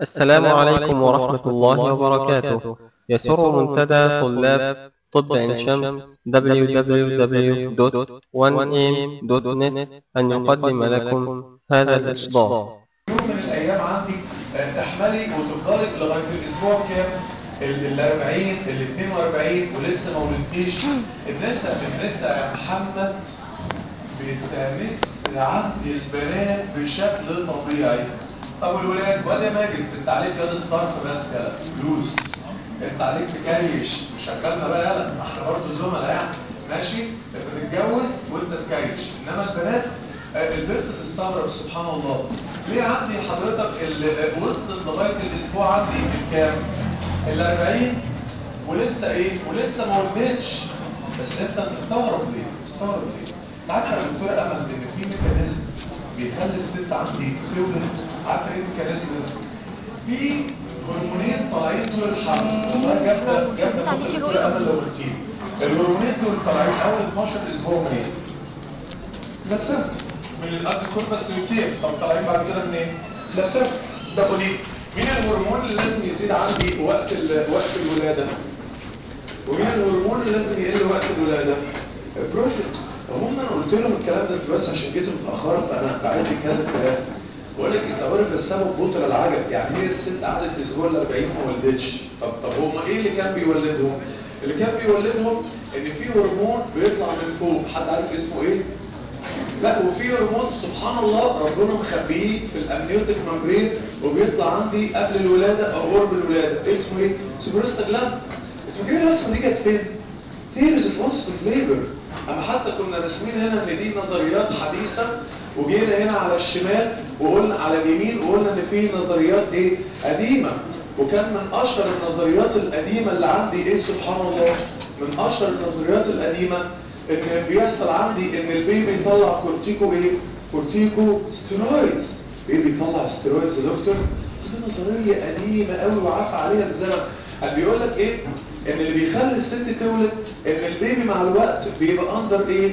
السلام عليكم ورحمة الله وبركاته يسر منتدى طلاب طب عين شمس www.1am.net أن يقدم لكم هذا الإصدار يوم من الايام عندي آه، تحملي وتفضلي لغايه الاسبوع كام ال 40 ال 42 ولسه ما ولدتيش النساء النساء يا محمد بتمس عند البنات بشكل طبيعي طب الولاد ولا ماجد انت عليك يد الصرف بس يلا فلوس انت عليك تكيش مش شغلنا بقى يلا احنا برضه زملاء يعني ماشي بتتجوز وانت تكيش انما البنات آه، البنت تستغرب سبحان الله ليه عندي حضرتك اللي وصلت لغايه الاسبوع عندي الكام ال 40 ولسه ايه ولسه ما ولدتش بس انت تستغرب ليه تستغرب ليه انت عارفه يا دكتوره امل ان في ميكانيزم بيخلي الست عندي تولد عارفه ايه الميكانيزم ده في هرمونين طالعين طول الحمل والله جامده جامده فوق الدكتوره امل لو قلتي الهرمونين دول طالعين اول 12 اسبوع من ايه بلاسنت من الارتيكول بس نيوتير طب طالعين بعد كده منين بلاسنت ده قولي مين الهرمون اللي لازم يزيد عندي وقت ال- وقت الولاده ومين الهرمون اللي لازم يقل وقت الولاده البروجكت هم انا قلت لهم الكلام ده بس عشان جيت متاخره فانا بعد لك هذا الكلام بقول لك يصورك السبب بطل العجب يعني هي الست قعدت الاسبوع ال 40 ما ولدتش طب طب هم ايه اللي كان بيولدهم اللي كان بيولدهم ان في هرمون بيطلع من فوق حد عارف اسمه ايه لا وفي هرمون سبحان الله ربنا مخبيه في الامنيوتيك ممبرين وبيطلع عندي قبل الولاده او قرب الولاده اسمه ايه سوبرستاجلاند فاكرين الرسمه دي كانت فين تيرز الفورس ليبر اما حتى كنا راسمين هنا ان دي نظريات حديثه وجينا هنا على الشمال وقلنا على اليمين وقلنا ان في نظريات ايه قديمه وكان من اشهر النظريات القديمه اللي عندي ايه سبحان الله من اشهر النظريات القديمه ان بيحصل عندي ان البيبي يطلع كورتيكو ايه كورتيكو ستيرويدز بيبي يطلع ستيرويدز يا دكتور دي نظريه قديمه قوي وعفى عليها الزمن قال بيقول لك ايه ان اللي بيخلي الست تولد ان البيبي مع الوقت بيبقى اندر ايه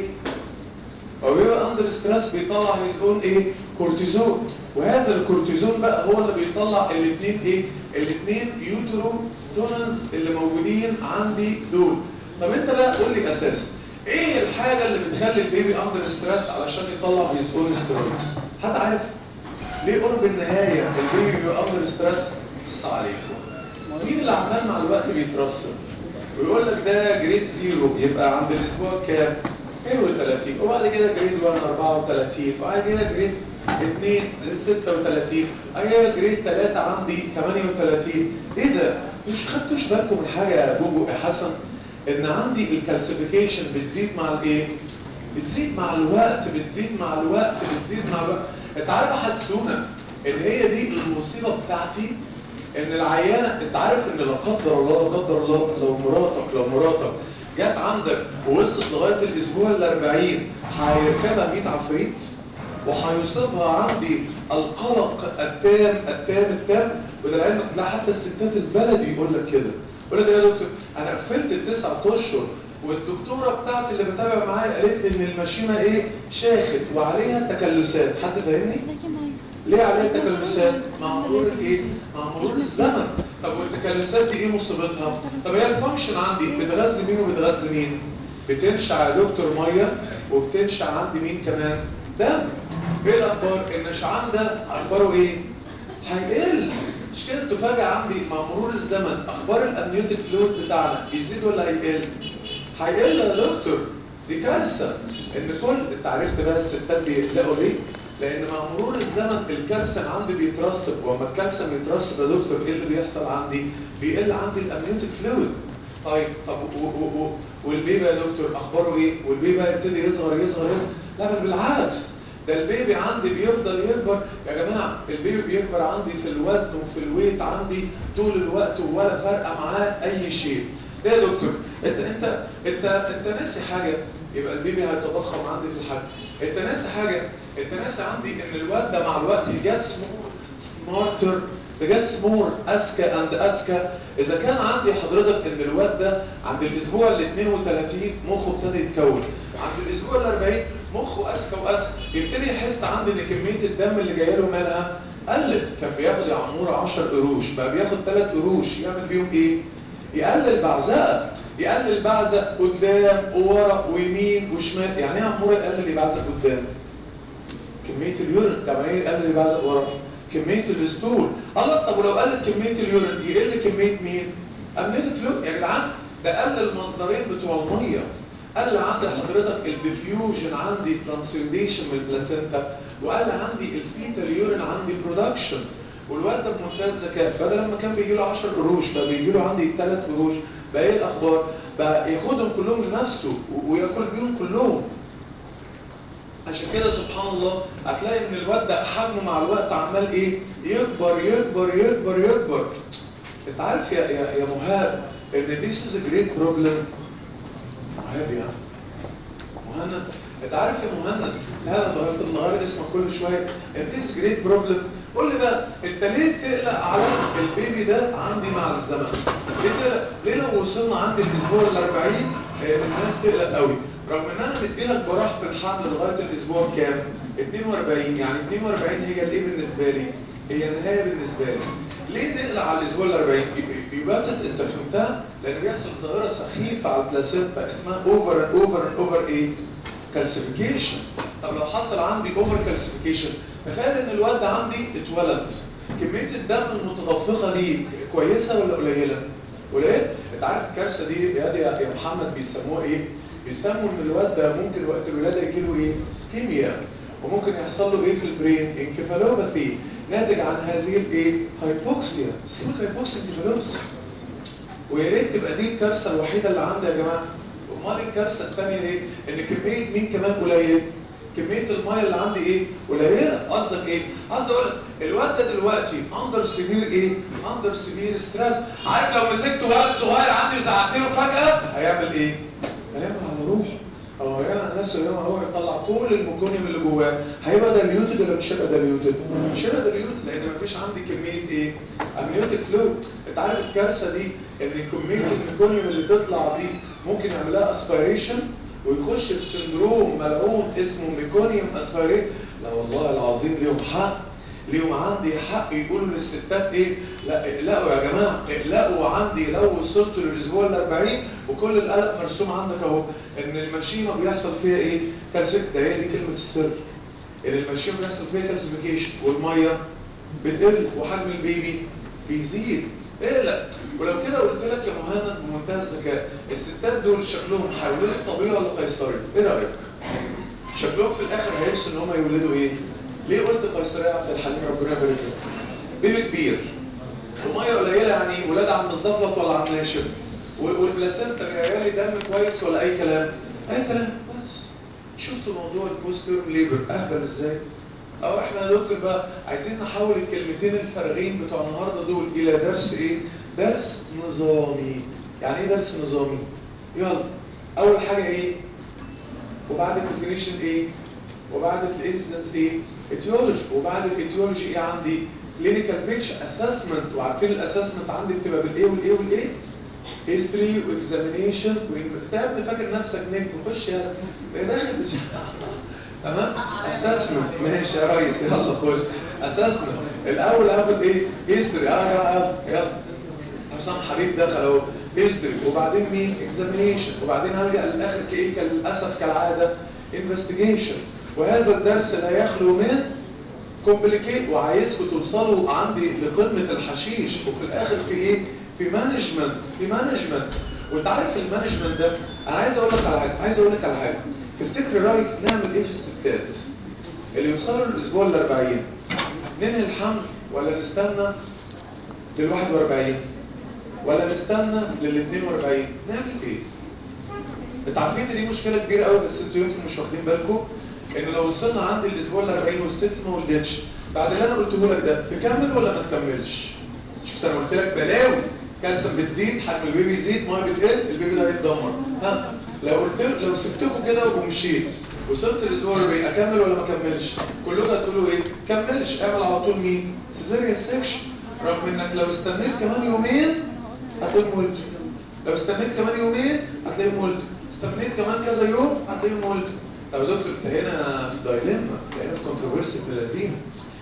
او بيبقى اندر ستريس بيطلع هيز اون ايه كورتيزون وهذا الكورتيزون بقى هو اللي بيطلع الاثنين ايه الاثنين يوترو تونز اللي موجودين عندي دول طب انت بقى قول لي اساس ايه الحاجه اللي بتخلي البيبي اندر ستريس علشان يطلع هيز اون ستيرويدز حد عارف ليه قرب النهايه البيبي بيبقى اندر ستريس بص عليكم مين اللي عمال مع الوقت بيترسب ويقول لك ده جريد زيرو يبقى عند الاسبوع كام 32 وبعد كده جريد 1 34 وبعد كده جريد 2 36 وبعد كده جريد 3 عندي 38 ايه ده مش خدتوش بالكم من حاجه يا جوجو يا حسن ان عندي الكالسيفيكيشن بتزيد مع الايه بتزيد مع الوقت بتزيد مع الوقت بتزيد مع الوقت انت عارف حسونا ان هي دي المصيبه بتاعتي ان العيانه انت عارف ان لا قدر الله لا قدر الله لو مراتك لو مراتك جت عندك ووصلت لغايه الاسبوع ال 40 هيركبها 100 عفريت وهيصيبها عندي القلق التام التام التام وده العلم لا حتى الستات البلدي يقول لك كده يقول لك يا دكتور انا قفلت التسع اشهر والدكتوره بتاعتي اللي بتابع معايا قالت لي ان المشيمه ايه شاخت وعليها تكلسات حد فاهمني؟ ليه عليها تكلسات؟ مع مرور الايه؟ مع مرور الزمن طب والتكلسات دي ايه مصيبتها؟ طب هي الفانكشن عندي بتغذي مين وبتغذي مين؟ بتنشع يا دكتور ميه وبتنشع عندي مين كمان؟ دم ايه الاخبار؟ النشعان ده اخباره ايه؟ هيقل مش كده تفاجئ عندي مع مرور الزمن اخبار الامنيوتيك فلويد بتاعنا يزيد ولا هيقل؟ هيقل يا دكتور دي كارثه ان كل انت عرفت بقى الستات بيقلقوا ليه؟ لان مع مرور الزمن الكالسيوم عندي بيترسب واما الكالسيوم يترسب يا دكتور ايه اللي بيحصل عندي بيقل عندي الامنيوتيك فلويد طيب طب و و و والبيبي يا دكتور اخباره ايه والبيبي بقى يبتدي يصغر يصغر يصغر لا بل بالعكس ده البيبي عندي بيفضل يكبر يا جماعه البيبي بيكبر عندي في الوزن وفي الويت عندي طول الوقت ولا فارقه معاه اي شيء ايه يا دكتور انت انت انت انت ناسي حاجه يبقى البيبي هيتضخم عندي في الحجم انت ناسي حاجه انت ناسي عندي ان الواد ده مع الوقت جاتس مور سمارتر جاتس مور اذكى اند اذكى اذا كان عندي حضرتك ان الواد ده عند الاسبوع ال 32 مخه ابتدى يتكون عند الاسبوع ال 40 مخه اذكى واذكى يبتدي يحس عندي ان كميه الدم اللي جايه له مالها قلت كان بياخد يا عموره 10 قروش بقى بياخد 3 قروش يعمل بيهم ايه يقلل بعزقه يقلل بعزق قدام وورا ويمين وشمال يعني ايه عموره يقلل يبعزق قدام كميه اليورين طب ايه يقلل يبعزق ورا كميه الاسطول الله طب ولو قلت كميه اليورين يقل كميه مين امنيه فلو يا جدعان ده قل المصدرين بتوع الميه قال عندي حضرتك الديفيوجن عندي ترانسيوديشن من البلاسينتا وقال عندي الفيتال يورين عندي برودكشن والواد ده بمنتهى الذكاء بدل لما كان بيجي له 10 قروش بقى بيجي له عندي 3 قروش بقى ايه الاخبار بقى ياخدهم كلهم لنفسه وياكل بيهم كلهم عشان كده سبحان الله هتلاقي ان الواد ده حجمه مع الوقت عمال ايه يكبر يكبر يكبر يكبر انت عارف يا يا, يا مهاب ان this is a great problem مهاب يعني مهند انت عارف يا مهند هذا ضغط النهار اسمه كل شويه this is great problem قول لي بقى انت ليه تقلق على البيبي ده عندي مع الزمن ليه تقلق ليه لو وصلنا عند الاسبوع ال 40 الناس تقلق قوي رغم ان انا مديلك براح في الحمل لغايه الاسبوع كام 42 يعني 42 هي الايه بالنسبه لي هي النهايه بالنسبه لي ليه تقلق على الاسبوع ال 40 يبقى انت فهمتها لان بيحصل ظاهره سخيفه على البلاسينتا اسمها اوفر اند اوفر اند اوفر ايه كالسيفيكيشن طب لو حصل عندي اوفر كالسيفيكيشن تخيل ان الواد ده عندي اتولد كميه الدم المتدفقه دي كويسه ولا قليله قليله انت عارف الكارثه دي يا يا محمد بيسموها ايه بيسموا ان الواد ده ممكن وقت الولاده يجي له ايه سكيميا وممكن يحصل له ايه في البرين انكفالوباثي ناتج عن هذه الايه هايبوكسيا اسمها هايبوكسيا انكفالوباثي ويا ريت تبقى دي الكارثه الوحيده اللي عندي يا جماعه امال الكارثه الثانيه ايه ان كميه مين كمان قليل كميه الميه اللي عندي ايه قليله قصدك ايه عايز اقول الواد ده دلوقتي اندر سيفير ايه اندر سيفير ستريس عارف لو مسكت ولد صغير عندي وزعقت له فجاه هيعمل ايه هيعمل على روحه او هيعمل نفسه اللي هو يطلع كل الميكونيوم اللي جواه هيبقى داليوتد ولا مش هيبقى داليوتد مش هيبقى داليوتد لان مفيش عندي كميه ايه امنيوتيك فلويد انت عارف الكارثه دي ان كميه الميكونيوم اللي تطلع دي ممكن يعملها اسبيريشن ويخش في سندروم ملعون اسمه ميكونيوم اسبيريت لا والله العظيم ليهم حق ليهم عندي حق يقولوا للستات ايه لا اقلقوا يا جماعه اقلقوا عندي لو وصلت للاسبوع ال 40 وكل القلق مرسوم عندك اهو ان المشيمه بيحصل فيها ايه كالسيك ده هي دي كلمه السر ان المشيمه بيحصل فيها كالسيفيكيشن والميه بتقل وحجم البيبي بيزيد اقلق ولو كده قلت لك يا مهند بمنتهى الذكاء الستات دول شكلهم هيولدوا طبيعي ولا قيصري ايه رايك شكلهم في الاخر هيرسوا ان هم يولدوا ايه ليه قلت قيصريه يا عبد الحليم ربنا يبارك لك بيبي كبير وميه قليله يعني ولاد عم الزفلط ولا عم ناشف والبلاسنتا جايه لي دم كويس ولا اي كلام اي كلام بس شفت موضوع البوستير ليبر اهبل ازاي او احنا يا دكتور بقى عايزين نحول الكلمتين الفارغين بتوع النهارده دول الى درس ايه درس نظامي يعني ايه درس نظامي يلا اول حاجه ايه وبعد الديفينيشن ايه وبعد الانسيدنس ايه اتيولوجي وبعد الاتيولوجي ايه عندي كلينيكال بيكشر اسسمنت وعارفين الاسسمنت عندي بتبقى بالايه والايه والايه هيستوري واكزامينيشن وانت فاكر نفسك نجم خش يلا داخل تمام اسسمنت ماشي يا ريس يلا خش اسسمنت الاول هاخد ايه هيستوري اه يلا يلا حسام حبيب دخل اهو هيستوري وبعدين مين اكزامينيشن وبعدين هرجع للاخر كايه للاسف كالعاده انفستيجيشن وهذا الدرس لا يخلو من كومبليكيت وعايزكم توصلوا عندي لقمه الحشيش وفي الاخر في ايه في مانجمنت في مانجمنت وانت عارف المانجمنت ده انا عايز اقول لك على حاجه عايز اقول لك على حاجه تفتكر رايك نعمل ايه في الستات اللي يوصلوا للاسبوع ال 40 ننهي الحمل ولا نستنى لل 41 ولا نستنى لل 42 نعمل ايه انتوا عارفين ان دي مشكله كبيره قوي بس انتوا يمكن مش واخدين بالكم ان لو وصلنا عند الاسبوع ال 40 والست ما ولدتش بعد اللي انا قلته لك ده تكمل ولا ما تكملش شفت انا قلت لك بلاوي كالسيوم بتزيد حجم البيبي يزيد ميه بتقل البيبي ده هيتدمر ها لو قلت لو سبتكم كده ومشيت وصلت الاسبوع ال 40 اكمل ولا ما اكملش كلكم هتقولوا ايه كملش اعمل على طول مين سيزيريان سيكشن رغم انك لو استنيت كمان يومين هتقوم ولد لو استنيت كمان يومين هتلاقيهم ولد استنيت كمان كذا يوم هتلاقيهم ولد طب يا دكتور انت هنا في دايلما هنا في كونتروفيرسي في اللذين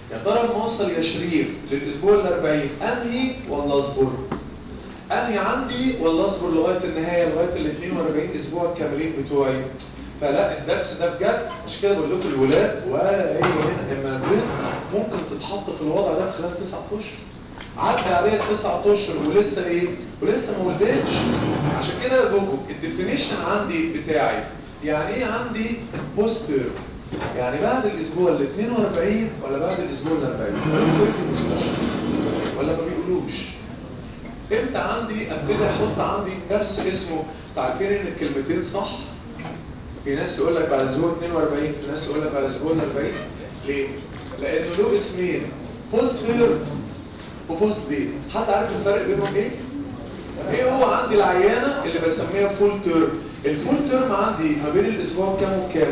يا ترى لما اوصل يا شريف للاسبوع ال 40 انهي ولا اصبر انهي عندي ولا اصبر لغايه النهايه لغايه ال 42 اسبوع الكاملين بتوعي فلا الدرس ده بجد مش كده بقول لكم الولاد ولا هي هنا اما البنت ممكن تتحط في الوضع ده خلال 9 اشهر عدى عليها 9 اشهر ولسه ايه ولسه ما ولدتش عشان كده يا جوجو الديفينيشن عندي بتاعي يعني ايه عندي بوستر يعني بعد الاسبوع ال 42 ولا بعد الاسبوع ال 40 بيقولوا ايه في المستشفى ولا ما بيقولوش امتى عندي ابتدي احط عندي درس اسمه عارفين ان الكلمتين صح في ناس يقول لك بعد اسبوع 42 في ناس يقول لك بعد اسبوع 40 ليه لانه له اسمين بوستر وبوست دي حد عارف الفرق بينهم ايه ايه هو عندي العيانه اللي بسميها فول تيرم الفول تيرم عندي ما بين الاسبوع كام وكام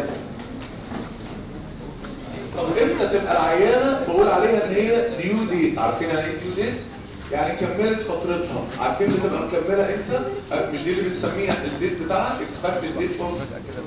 طب امتى تبقى العيانه بقول عليها ان هي ديو ديت عارفين يعني ايه ديو ديت يعني كملت فترتها عارفين بتبقى مكمله امتى أه، مش دي اللي بنسميها الديت بتاعها اكسبكتد ديت اوف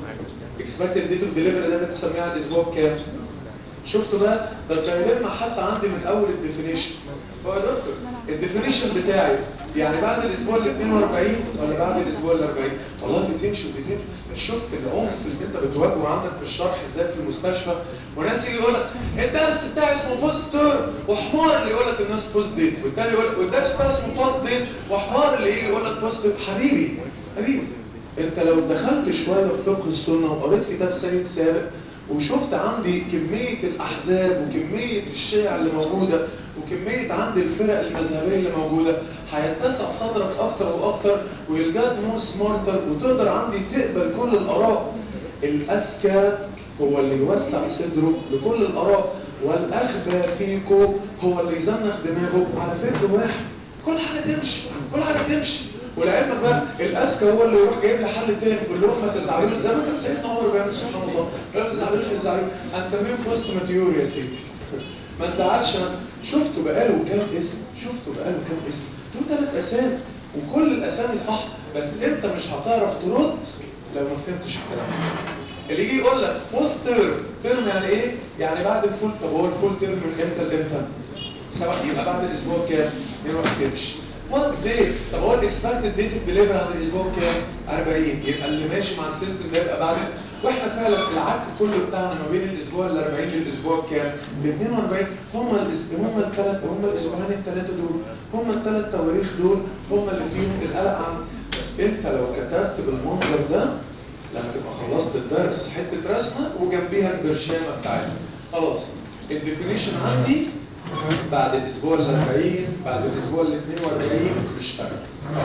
اكسبكتد ديت اوف ديليفري ده بتسميها الاسبوع كام شفتوا بقى ده الدايلما حتى عندي من اول الديفينيشن هو يا دكتور الديفينيشن بتاعي يعني بعد الاسبوع ال 42 ولا بعد الاسبوع ال 40 والله بتمشي وبتمشي شفت العنف اللي انت بتواجهه عندك في الشرح ازاي في المستشفى وناس يجي يقول لك الدرس بتاعي اسمه بوستر وحمار اللي يقول لك الناس بوست ديت والتاني يقول لك والدرس بتاعي اسمه بوست ديت وحمار اللي يجي يقول لك بوست حبيبي حبيبي انت لو دخلت شويه في فقه السنه وقريت كتاب سيد سابق وشفت عندي كمية الأحزاب وكمية الشيع اللي موجودة وكمية عندي الفرق المذهبية اللي موجودة هيتسع صدرك أكتر وأكتر ويلجاد مور سمارتر وتقدر عندي تقبل كل الآراء الأذكى هو اللي يوسع صدره لكل الآراء والأغبى فيكم هو اللي يزنخ دماغه على فكر واحد كل حاجة تمشي كل حاجة تمشي ولعلمك بقى الاذكى هو اللي يروح جايب لي حل تاني يقول لهم ما تزعلوش زي ما كان سيدنا عمر بيعمل سبحان الله لا تزعلوش تزعلوش هنسميهم بوست ماتيور يا سيدي ما تزعلش شفتوا بقاله كام اسم شفتوا بقاله كام اسم دول ثلاث اسامي وكل الاسامي صح بس انت مش هتعرف ترد لو ما فهمتش الكلام اللي يجي يقول لك بوست تيرم تيرم يعني ايه يعني بعد الفول طب هو الفول تيرم من امتى لامتى سواء يبقى بعد الاسبوع كام يروح تمشي وات ديت طب هو الاكسبكتد ديت اوف ديليفري عند الاسبوع كام 40 يبقى اللي ماشي مع السيستم ده يبقى بعد واحنا فعلا العك كله بتاعنا ما بين الاسبوع ال 40 للاسبوع كام ال 42 هم الاسبوع هم الثلاث هم الاسبوعين الثلاثه دول هم الثلاث تواريخ دول هم اللي فيهم القلق عن بس انت لو كتبت بالمنظر ده لما تبقى خلصت الدرس حته رسمه وجنبيها البرشامه بتاعتها خلاص الديفينيشن عندي بعد الاسبوع ال 40 بعد الاسبوع ال 42 مش فارق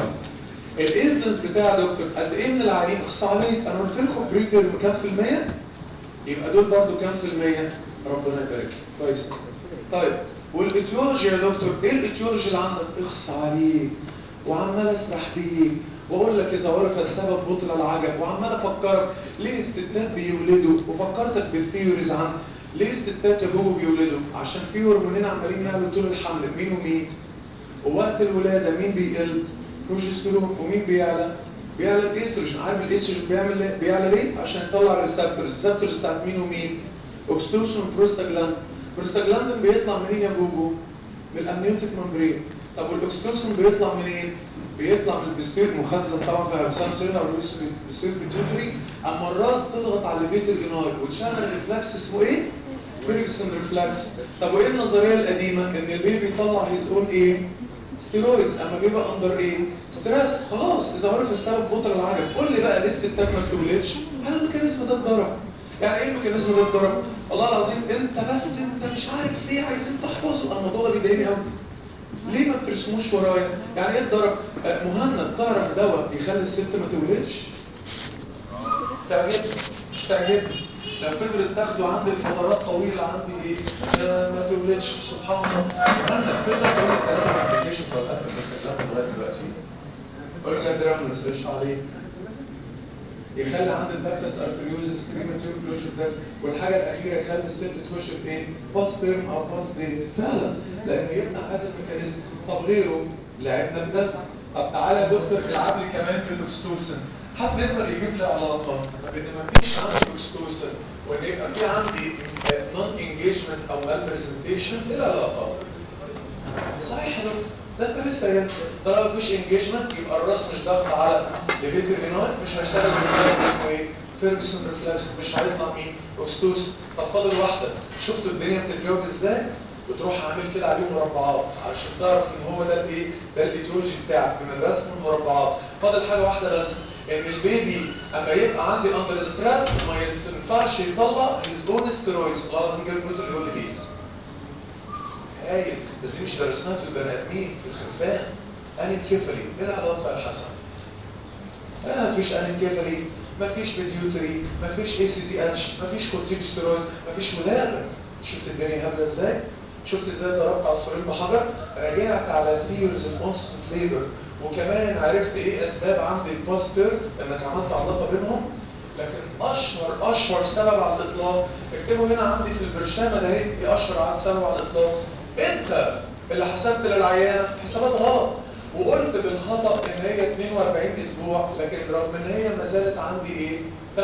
الانسنس بتاع دكتور قد ايه من العيانين اخص عليك انا قلت لكم بريتر كام في المية يبقى دول برضو كام في المية ربنا يبارك لك. كويس طيب والاتيولوجي يا دكتور ايه الاتيولوجي اللي عندك اخص عليك وعمال اسرح بيه واقول لك اذا عرف السبب بطل العجب وعمال افكرك ليه الستات بيولدوا وفكرتك بالثيوريز عن ليه الستات يا بوبو بيولدوا عشان في هرمونين عمالين يعملوا طول الحمل مين ومين ووقت الولاده مين بيقل بروجسترون ومين بيعلى بيعلى الاستروجين عارف الاستروجين بيعمل ايه بيعلى ليه عشان يطلع الريسبتورز الريسبتورز بتاعت مين ومين اوكستوسون بروستاجلاند بروستاجلاند بيطلع منين يا بوبو من الامنيوتيك ممبرين طب والاكستوسون بيطلع منين بيطلع من البستير مخزن طبعا في عرسان سيرنا او البستير بيتوتري اما الراس تضغط على بيت الاناي وتشغل ريفلكس اسمه ايه فيرجسون ريفلكس طب وايه النظريه القديمه ان البيبي يطلع هيز اون ايه ستيرويدز اما بيبقى اندر ايه ستريس خلاص اذا عرف السبب بطل العجب قول لي بقى ليه الستات ما بتولدش هل الميكانيزم ده اتضرب يعني ايه الميكانيزم ده اتضرب والله العظيم انت بس انت مش عارف ليه عايزين تحفظه الموضوع ده بيضايقني قوي ليه ما بترسموش ورايا يعني ايه اتضرب آه، مهند تعرف دواء يخلي الست ما تولدش تعجبني تعجبني لو فضلت تاخده عندي فترات طويله عندي ايه آه، ما تولدش سبحان الله انا فضلت اقول لك ثلاثه ابلكيشن بتوع القلب بس لا لغايه دلوقتي قول لك دراملس ايش عليك يخلي عند البكتس ارتريوزس بريماتور كلوجر ده والحاجه الاخيره يخلي الست تخش في ايه باست تيرم او باست ديت فعلا لان يبقى هذا الميكانيزم طب غيره لعبنا بده طب تعالى يا دكتور العب لي كمان في الاكستوسن حد يقدر يجيب لي علاقه بان مفيش عندي اكستوسن وان يبقى في عندي نون انجيجمنت او مال برزنتيشن ايه العلاقه؟ صحيح يا دكتور ده انت لسه قايل طالما مفيش انجيجمنت يبقى الراس مش ضاغط على ليفيتر انوي مش هيشتغل بالريفلكس اسمه ايه؟ فيرجسون ريفلكس مش هيطلع مين؟ اوكستوس طب فاضل واحده شفتوا الدنيا بتتجاوب ازاي؟ بتروح عامل كده عليه مربعات علشان تعرف ان هو ده الايه؟ ده الايتيولوجي بتاعك من الرسم المربعات فاضل حاجه واحده بس ان البيبي اما يبقى عندي اندر ستريس ما ينفعش يطلع هيز اون ستيرويدز والله العظيم جايب الجزء اللي يقول لي ايه؟ هايل بس دي مش درسناها في البني ادمين في الخرفان انكفلي ايه العلاقه يا حسن؟ لا مفيش انكفلي مفيش بيديوتري مفيش اي سي تي اتش مفيش كورتيكوستيرويد مفيش ولاده شفت الدنيا هبله ازاي؟ شفت ازاي ضربت عصفورين بحجر؟ رجعت على ثيوريز اوف ليبر وكمان عرفت ايه اسباب عند الباستر انك عملت علاقه بينهم لكن اشهر اشهر سبب على الاطلاق اكتبوا هنا عندي في البرشامه ده اهي ايه اشهر على السبب على الاطلاق انت اللي حسبت للعيانه حسابات غلط وقلت بالخطا ان هي 42 اسبوع لكن رغم ان هي ما زالت عندي ايه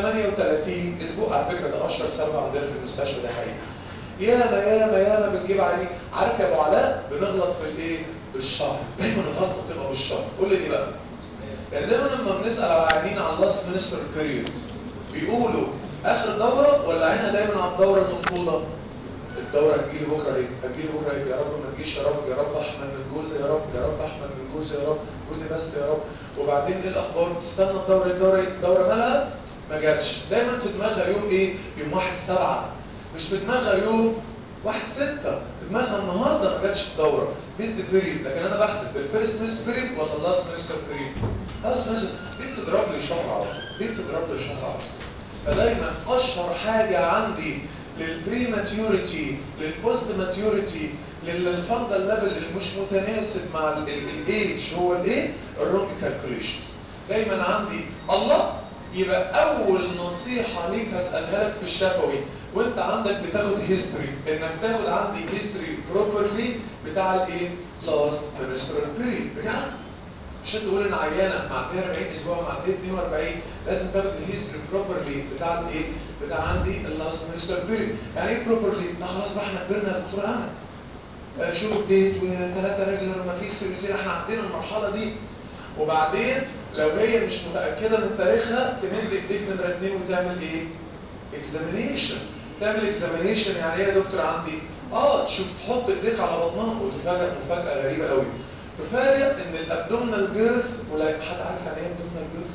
38 اسبوع على فكره ده اشهر سبب عندنا في المستشفى ده حقيقي ياما ياما ياما بنجيب عيني عارف يا ابو علاء بنغلط في الايه بالشهر دايما الغلطه بتبقى بالشهر قول لي دي بقى يعني دايما لما بنسال على عيانين على اللاست مينستر بيريود بيقولوا اخر دوره ولا عينها دايما على الدوره المفروضه الدوره هتجيلي بكره ايه هتجيلي بكره ايه يا رب ما تجيش يا رب يا رب احمل من جوزي يا رب يا رب احمل من جوزي يا رب جوزي بس يا رب وبعدين ايه الاخبار تستنى الدوره الدوره الدوره مالها ما جاتش دايما في دماغها يوم ايه يوم واحد سبعة مش في دماغها يوم واحد ستة في دماغها النهارده ما جاتش الدوره بيز بيريد لكن انا بحسب الفيرست ميس بيريد ولا اللاست ميس بيريد خلاص ماشي دي بتضرب لي شهر على طول دي بتضرب لي شهر على طول فدايما اشهر حاجه عندي للبريماتيوريتي للبوست ماتيوريتي للفندل ليفل اللي مش متناسب مع الايج هو الايه الرونج كالكوليشن دايما عندي الله يبقى اول نصيحه ليك هسالها لك في الشفوي وانت عندك بتاخد هيستوري انك تاخد عندي هيستوري بروبرلي بتاع الايه لاست منسترال بيريد بجد عشان تقول ان عيانه معديه 40 اسبوع معديه 42 لازم تاخد الهيستوري بروبرلي بتاع الايه بتاع عندي اللاست منسترال بيريد يعني ايه بروبرلي لا خلاص بقى احنا كبرنا يا دكتور امل آه شوف ديت وثلاثه ريجولر ما فيش سيريسين احنا عدينا المرحله دي وبعدين لو هي مش متاكده من تاريخها تمد ايديك نمره اثنين وتعمل ايه اكزامينيشن تعمل اكزامينيشن يعني ايه يا دكتور عندي اه تشوف تحط ايديك على بطنها وتفاجئ مفاجاه غريبه قوي تفاجئ ان الابدومينال جيرث ولا حد عارف يعني ايه ابدومينال جيرث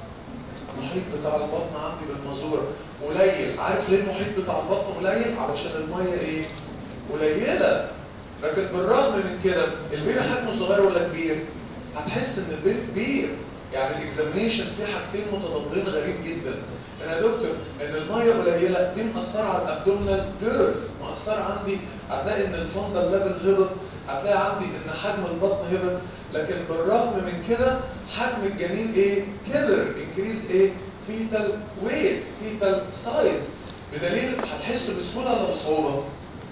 المحيط بتاع البطن عندي بالمزوره قليل عارف ليه المحيط بتاع البطن قليل علشان الميه ايه قليله لكن بالرغم من كده البيبي حجمه صغير ولا كبير هتحس ان البيبي كبير يعني الاكزامينيشن فيه حاجتين متضادين غريب جدا انا يا دكتور ان الميه قليله دي مأثره على الابدومينال جيرث مأثره عندي هتلاقي ان الفندل ليفل هبط هتلاقي عندي ان حجم البطن هبط لكن بالرغم من كده حجم الجنين ايه كبر انكريز ايه فيتال ويت فيتال سايز بدليل هتحسه بسهوله ولا بصعوبه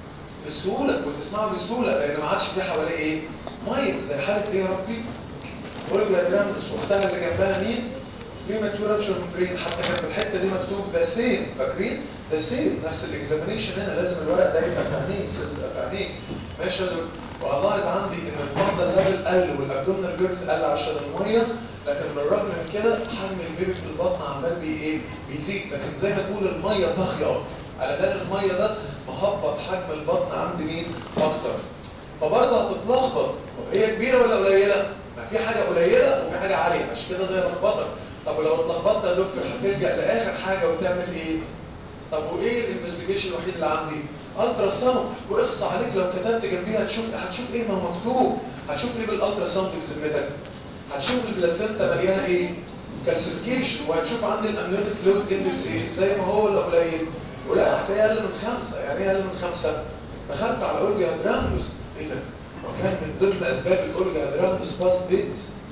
بسهوله وتسمعه بسهوله لان ما عادش في حواليه ايه ميه زي حاله ايه يا ربي اورجيا جرامنس واختها اللي جنبها مين بريماتورال برين حتى كان في الحته دي مكتوب ذا سيم فاكرين ذا سيم نفس الاكزامينيشن هنا لازم الورق ده يبقى في عينيك لازم يبقى في عينيك ماشي يا دكتور ولاحظ عندي ان الفندل ليفل قل والابدومينال جيرث قل عشان الميه لكن بالرغم من كده حجم البيبي في البطن عمال بي ايه بيزيد لكن زي ما تقول الميه طاغيه اكتر على ده الميه ده مهبط حجم البطن عند مين اكتر فبرضه هتتلخبط طب هي كبيره ولا قليله ما في حاجه قليله وفي حاجه عاليه عشان كده ده يلخبطك طب ولو اتلخبطت يا دكتور هتلجا لاخر حاجه وتعمل ايه طب وايه الانفستيجيشن الوحيد اللي عندي الترا ساوند واخص عليك لو كتبت جنبيها هتشوف هتشوف ايه ما هو مكتوب هتشوف ايه بالالترا ساوند بذمتك هتشوف البلاسنتا مليانه ايه كالسيفيكيشن وهتشوف عندي الامنيوتيك فلويد اندكس ايه زي ما هو ولا قليل ولا هتلاقي اقل من خمسه يعني ايه اقل من خمسه دخلت على اورجيا دراموس ايه ده وكان من ضمن اسباب الاورجيا دراموس باس ديت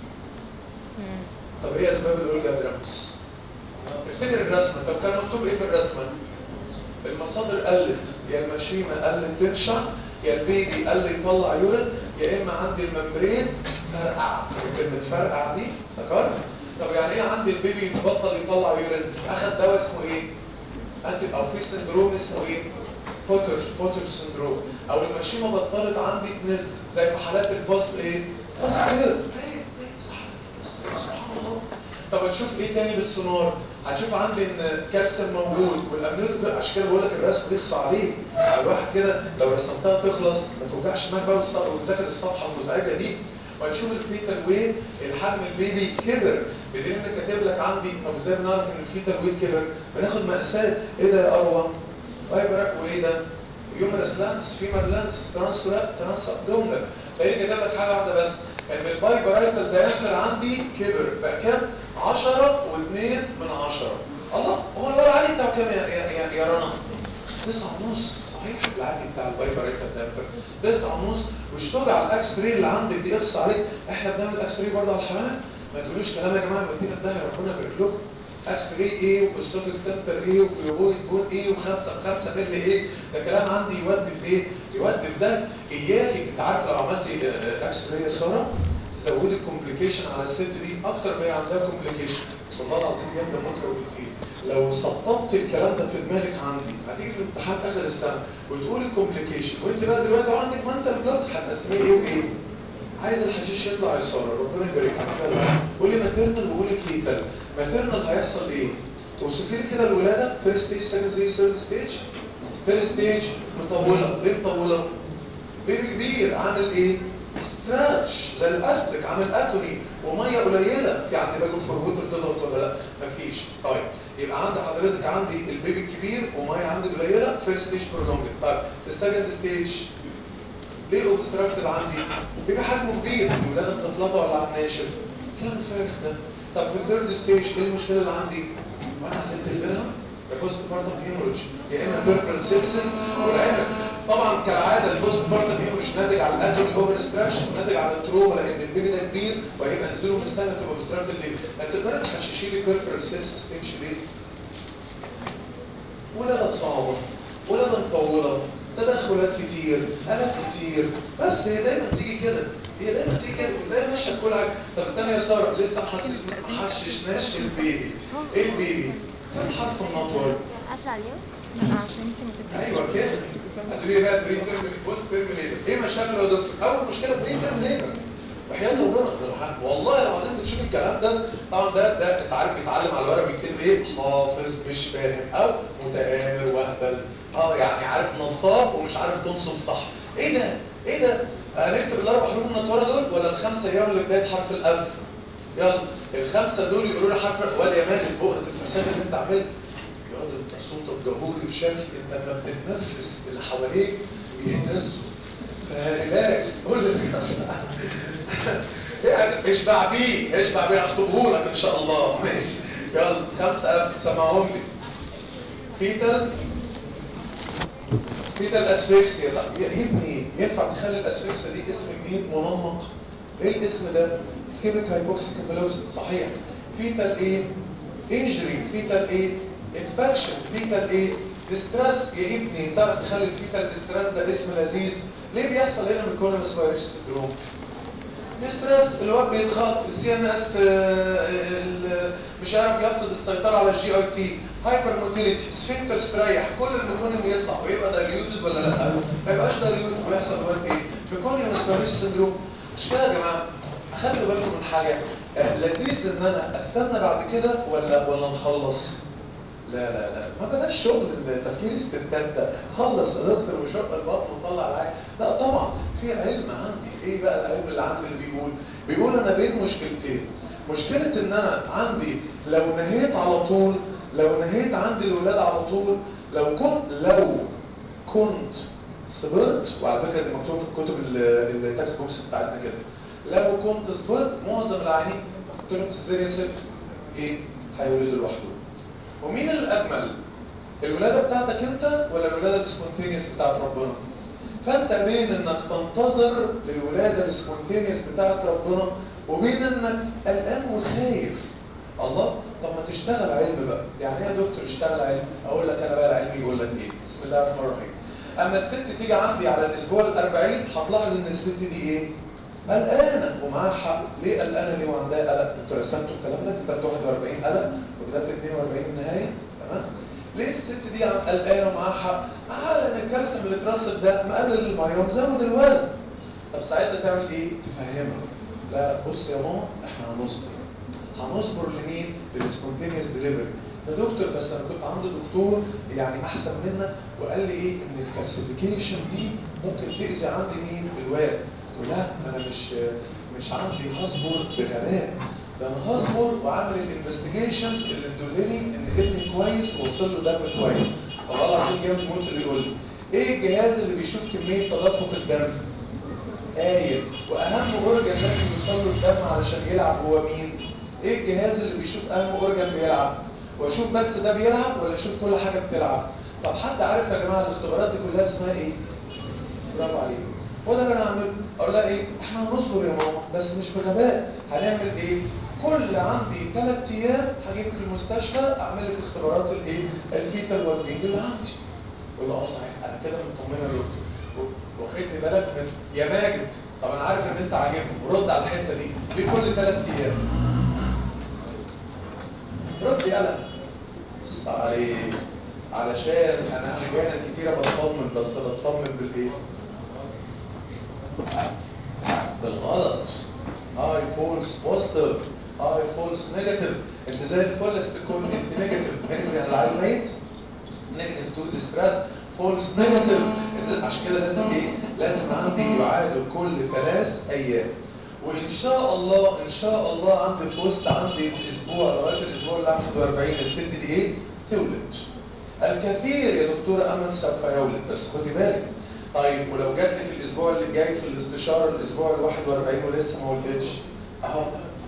طب ايه اسباب الاورجيا دراموس افتكر الرسمه طب كان مكتوب ايه في الرسمه المصادر قلت يا المشيمه قلت تنشع يا البيبي قل يطلع يورين يا اما عندي الممبرين فرقع كلمه فرقع دي افتكرت طب يعني ايه عندي البيبي بطل يطلع يورين اخد دواء اسمه ايه انتي او في سندروم اسمه ايه بوتر بوتر سندروم او المشيمه بطلت عندي تنز زي في حالات الفصل ايه فصل ايه سبحان الله طب هتشوف ايه تاني بالسونار هتشوف عندي ان كالسيوم موجود والامنيوت عشان كده بقول لك الرسم بيخص عليه على الواحد كده لو رسمتها تخلص ما توجعش دماغك بقى وتذاكر الصفحه المزعجه دي وهتشوف الفيتال ويت الحجم البيبي كبر بدليل ان كاتب لك عندي طب ازاي بنعرف ان الفيتال ويت كبر بناخد مقاسات ايه ده يا اروى فايبرك وايه ده يومرس لانس فيمر لانس ترانس ترانس ابدومنال فهي كاتب لك حاجه واحده بس ان الفايبرايتال دايمتر عندي كبر بقى كام 10 و2 من 10 الله هو الورق العادي بتاعه كام يا يا يا, يا رنا 9 ونص صحيح العادي بتاع الفايبرايتال دايمتر 9 ونص واشتغل على الاكس راي اللي عندك دي اقص عليك احنا بنعمل اكس راي برضه على الحمامات ما تقولوش كلام يا جماعه مدينا الدهر ربنا يبارك لكم اكس راي ايه وبستوفيك سنتر ايه وكيوبويد بون ايه وخمسة بخمسة ملي ايه ده كلام عندي يودي في ايه يودي في ده اياكي انت عارف لو عملتي اكس راي يا ساره تزودي الكومبليكيشن على الست دي اكتر ما هي عندها كومبليكيشن والله العظيم جامده مطر وكتير لو سطبت الكلام ده في دماغك عندي هتيجي في الامتحان اخر السنه وتقول الكومبليكيشن وانت بقى دلوقتي عندك منتال بلوك هتقسميه ايه وايه عايز الحشيش يطلع يسار ربنا يبارك لك قولي ماتيرنال وقولي كيتال ماتيرنال هيحصل ايه توصفي لي كده الولاده فيرست ستيج سكند ستيج ثيرد ستيج فيرست ستيج مطوله ليه مطوله بيبي كبير عامل ايه ستراتش زي الاستك عامل اتوني وميه قليله في عندي باجي في الروتر تضغط ولا لا مفيش طيب يبقى عند حضرتك عندي البيبي الكبير وميه عندي قليله فيرست ستيج برولونجد طيب السكند ستيج ليه اوبستراكتد عندي بيبقى حجمه كبير الولاده مزفلطه ولا على الناشف كلام الفارغ ده طب في الثيرد ستيج ايه المشكله اللي عندي وانا علمت الفرقه البوست بارتم هيموريدج يا اما بيرفرال سيبسس والعلم طبعا كالعاده البوست بارتم هيموريدج ناتج على الاتومي اوفر ستراكشن ناتج على التروما لان البيبي ده كبير وهيبقى نزوله من السنه تبقى اوبستراكتد ليه؟ انت تقدر تحششي لي بيرفرال سيبسس تمشي ليه؟ ولاده صعبه ولاده مطوله تدخلات كتير آلات كتير بس هي دايما تيجي كده هي دايما تيجي كده دايما ماشيه كل حاجه طب استنى يا ساره لسه محسس ما حششناش البيبي ايه البيبي؟ كم حرف النطور؟ قافله عليهم عشان انت ما ايوه كده هتقولي لي بقى بري تيرم بوست تيرم ليبر ايه مشاكل يا دكتور؟ اول مشكله بري تيرم ليبر وحياة ربنا والله العظيم بتشوف الكلام ده طبعا ده ده انت عارف بيتعلم على الورق بيكتب ايه حافظ مش فاهم او متآمر وهبل اه يعني عارف نصاب ومش عارف تنصب صح ايه ده ايه ده هنكتب الاربع حروف النطوره دول ولا الخمسه ايام اللي بدايه حرف الالف يلا الخمسه دول يقولوا لي حرف ولا يا مال البؤره الفساد اللي انت عاملها يا راجل انت صوتك جهوري بشكل انت لما بتتنفس اللي حواليك بيهتزوا فريلاكس قول لي يعني اشبع بيه اشبع بيه اخطبه لك ان شاء الله ماشي يلا خمسه ألف سمعهم لي فيتال فيتال اسفكسيا صح يا ابني ينفع تخلي الاسفكسيا دي اسم جديد منمق ايه الاسم ده سكيميك هايبوكسيك صحيح فيتال ايه انجري فيتال ايه انفكشن فيتال ايه ديستريس يا ابني تعرف تخلي الفيتال ديستريس ده اسم لذيذ ليه بيحصل هنا من كل سبايرش سندروم ديستريس اللي هو بيتخط السي ان اس مش عارف يفقد السيطره على الجي اي تي هايبر موتيليتي سفنكتر استريح كل الميكونيوم يطلع ويبقى دايليوتد ولا لا ما يبقاش دايليوتد ويحصل وقت ايه ميكونيوم سبايرش سندروم مش كده يا جماعه اخدتوا بالكم من حاجه آه لذيذ ان انا استنى بعد كده ولا ولا نخلص لا لا لا ما بلاش شغل التفكير استنتاج ده خلص يا دكتور وشق البطن وطلع العين لا طبعا في علم عندي ايه بقى العلم اللي عندي اللي بيقول بيقول انا بين مشكلتين مشكلة ان انا عندي لو نهيت على طول لو نهيت عندي الولادة على طول لو كنت لو كنت صبرت وعلى فكرة دي مكتوب في الكتب التكست بوكس بتاعتنا كده لو كنت صبرت معظم العيانين كلمة سيزيريا ست ايه هيولدوا لوحدهم ومين الأجمل الولادة بتاعتك انت ولا الولادة السبونتينيوس بتاعت ربنا فانت بين انك تنتظر الولادة السبونتينيوس بتاعت ربنا وبين انك قلقان وخايف الله طب ما تشتغل علم بقى يعني ايه يا دكتور اشتغل علم اقول لك انا بقى العلم يقول لك ايه بسم الله الرحمن الرحيم اما الست تيجي عندي على الاسبوع ال40 هتلاحظ ان الست دي ايه قلقانه ومعاها حق ليه قلقانه ليه وعندها قلق انتوا رسمتوا الكلام ده كتبت 41 قلق وكتبت 42 النهايه تمام ليه الست دي قلقانه ومعاها حق معاها لان الكالسيوم اللي اترسب ده مقلل الميه ومزود الوزن طب ساعتها تعمل ايه تفهمها لا بص يا ماما احنا هنصبر هنصبر لمين للسبونتينيوس ديليفري يا دكتور بس انا كنت عند دكتور يعني احسن منك وقال لي ايه ان الكالسيفيكيشن دي ممكن تاذي عندي مين الواد لا انا مش مش عندي هصبر بغباء ده انا هصبر واعمل الانفستيجيشنز اللي تدلني ان ابني كويس ووصل له دم كويس والله العظيم جامد موت اللي يقول لي ايه الجهاز اللي بيشوف كميه تدفق الدم قايل واهم اورجن لازم يوصل له الدم علشان يلعب هو مين ايه الجهاز اللي بيشوف اهم اورجن بيلعب واشوف بس ده بيلعب ولا اشوف كل حاجه بتلعب طب حد عارف يا جماعه الاختبارات دي كلها اسمها ايه برافو عليك هو ده اللي انا هعمله اقول لها ايه احنا هنصبر يا ماما بس مش بغباء هنعمل ايه كل عندي ثلاث ايام هجيبك المستشفى اعمل لك اختبارات الايه الفيتال والبينج اللي عندي يقول اه صحيح انا كده مطمنه يا دكتور واخدني بالك من يا ماجد طب انا عارف ان انت عاجبني رد على الحته دي ليه كل ثلاث ايام رد يلا بص عليه علشان انا احيانا كتيره بطمن بس بطمن بالايه بالغلط هاي فولس بوزيتيف هاي فولس نيجاتيف انت زي الفل تكون انت نيجاتيف نيجاتيف يعني العيل ميت نيجاتيف تو ديستريس فولس نيجاتيف عشان كده لازم ايه لازم عندي يعاد كل ثلاث ايام وان شاء الله ان شاء الله عندي في وسط عندي الاسبوع لغايه الاسبوع ال 41 الست دي ايه تولد الكثير يا دكتوره امل سوف يولد بس خدي بالك طيب ولو جات لي في الاسبوع اللي جاي في الاستشاره الاسبوع ال 41 ولسه ما ولدتش اهو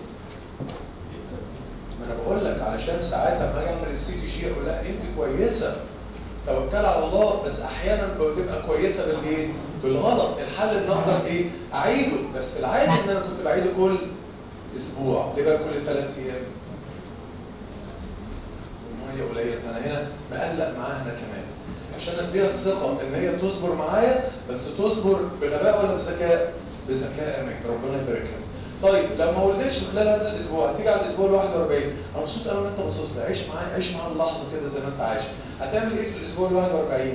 ما انا بقول لك علشان ساعات لما اجي اعمل السي تي جي اقول لها انت كويسه توكل على الله بس احيانا بتبقى كويسه بالايه بالغلط الحل ان افضل ايه اعيده بس العادي ان انا كنت بعيده كل اسبوع ليه بقى كل ثلاث ايام الميه قليله انا هنا مقلق معاها انا كمان عشان اديها الثقه ان هي تصبر معايا بس تصبر بغباء ولا بذكاء بذكاء امين ربنا يبارك لك طيب لو ما ولدتش خلال هذا الاسبوع هتيجي على الاسبوع ال 41 انا مبسوط قوي ان انت باصص لي عيش معايا عيش معايا اللحظه كده زي ما انت عايش هتعمل ايه في الاسبوع ال 41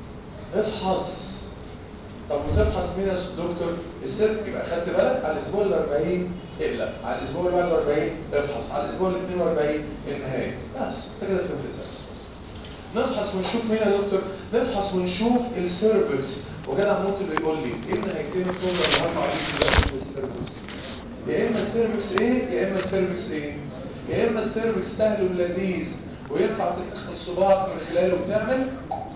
افحص طب وتفحص مين يا دكتور الست يبقى خدت بالك على الاسبوع ال 40 اقلق على الاسبوع ال 41 افحص على الاسبوع ال 42 النهايه بس انت كده فهمت الدرس نفحص ونشوف مين يا دكتور نفحص ونشوف السيرفكس وجدع موت اللي يقول لي ايه نهايتين الكوبرا اللي هم عليك دلوقتي السيرفكس يا اما السيرفكس ايه يا اما السيرفكس ايه يا اما السيرفكس سهل ولذيذ وينفع تدخل صباعك من خلاله وتعمل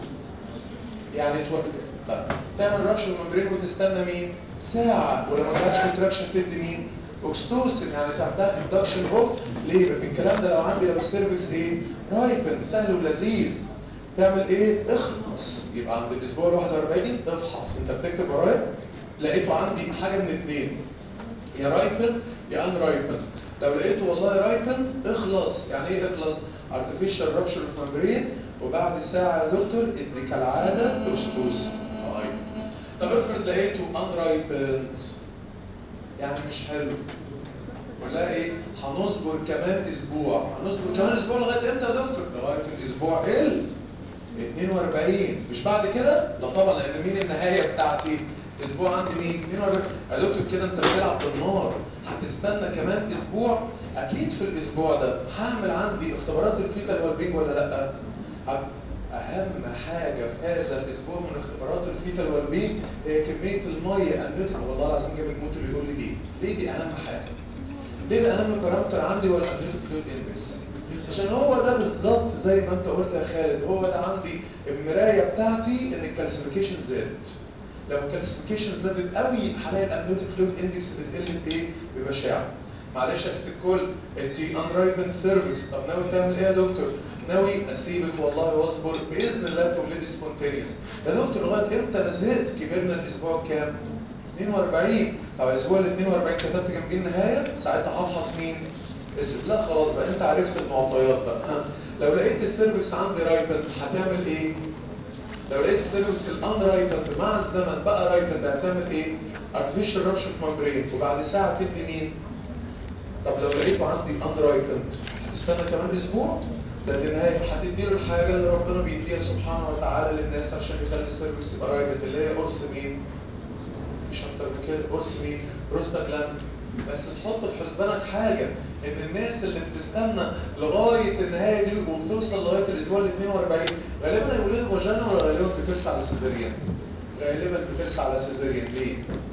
يعني توقف طيب تعمل رش الممبرين وتستنى مين ساعة ولما تعملش كونتراكشن تدي مين اوكستوسن يعني تعملها اندكشن اوف ليبر الكلام ده لو عندي لو السيرفكس ايه رايبن سهل ولذيذ تعمل ايه اخلص يبقى عند الاسبوع ال 41 افحص انت بتكتب ورايا لقيته عندي حاجه من اثنين يا رايبن يا ان رايبن لو لقيته والله رايبن اخلص يعني ايه اخلص artificial rupture of membrane وبعد ساعه يا دكتور ادي كالعاده اوكستوسن طيب طب افرض لقيته ان رايبن يعني مش حلو ولا ايه هنصبر كمان اسبوع هنصبر كمان اسبوع لغايه امتى يا دكتور لغايه الاسبوع ال 42 مش بعد كده لا طبعا لان مين النهايه بتاعتي اسبوع عندي مين 42 يا دكتور كده انت بتلعب بالنار هتستنى كمان اسبوع اكيد في الاسبوع ده هعمل عندي اختبارات الفيتال والبينج ولا لا اهم حاجه في هذا الاسبوع من اختبارات الفيتال والبينج هي كميه الميه امنيوتيك والله العظيم جاب الموت اللي يقول لي ليه ليه دي اهم حاجه ليه ده اهم بارامتر عندي ولا امنيوتيك فلويد انفكس عشان هو ده بالظبط زي ما انت قلت يا خالد هو ده عندي المرايه بتاعتي ان الكالسيفيكيشن زادت لو الكالسيفيكيشن زادت قوي هلاقي الامنيوتيك فلويد اندكس بتقل بايه ببشاعه معلش يا ست الكل انت انرايبن سيرفيس طب ناوي تعمل ايه يا دكتور ناوي اسيبك والله واصبر باذن الله تولدي سبونتينيوس يا دكتور لغايه امتى انا زهقت كبرنا الاسبوع كام 42 طب الاسبوع ال 42 كتبت جنبيه النهايه ساعتها هفحص مين لا خلاص بقى انت عرفت المعطيات بقى لو لقيت السيرفكس عندي رايبن هتعمل ايه لو لقيت السيرفكس الان رايبن مع الزمن بقى رايبن ده هتعمل ايه ارتفيشال رابشر ممبرين وبعد ساعه تدي مين طب لو لقيته عندي اندرايتنت هتستنى كمان اسبوع ده في النهايه هتدي له الحاجه اللي ربنا بيديها سبحانه وتعالى للناس عشان يخلي السيرفكس يبقى رايجت اللي هي قرص مين مفيش اكتر من كده قرص مين بروستاجلاند بس تحط في حسبانك حاجه ان الناس اللي بتستنى لغايه النهايه دي وبتوصل لغايه الاسبوع ال 42 غالبا هيولدوا فاجانا ولا غالبا بترسى على سيزاريان غالبا بترسى على سيزاريان ليه؟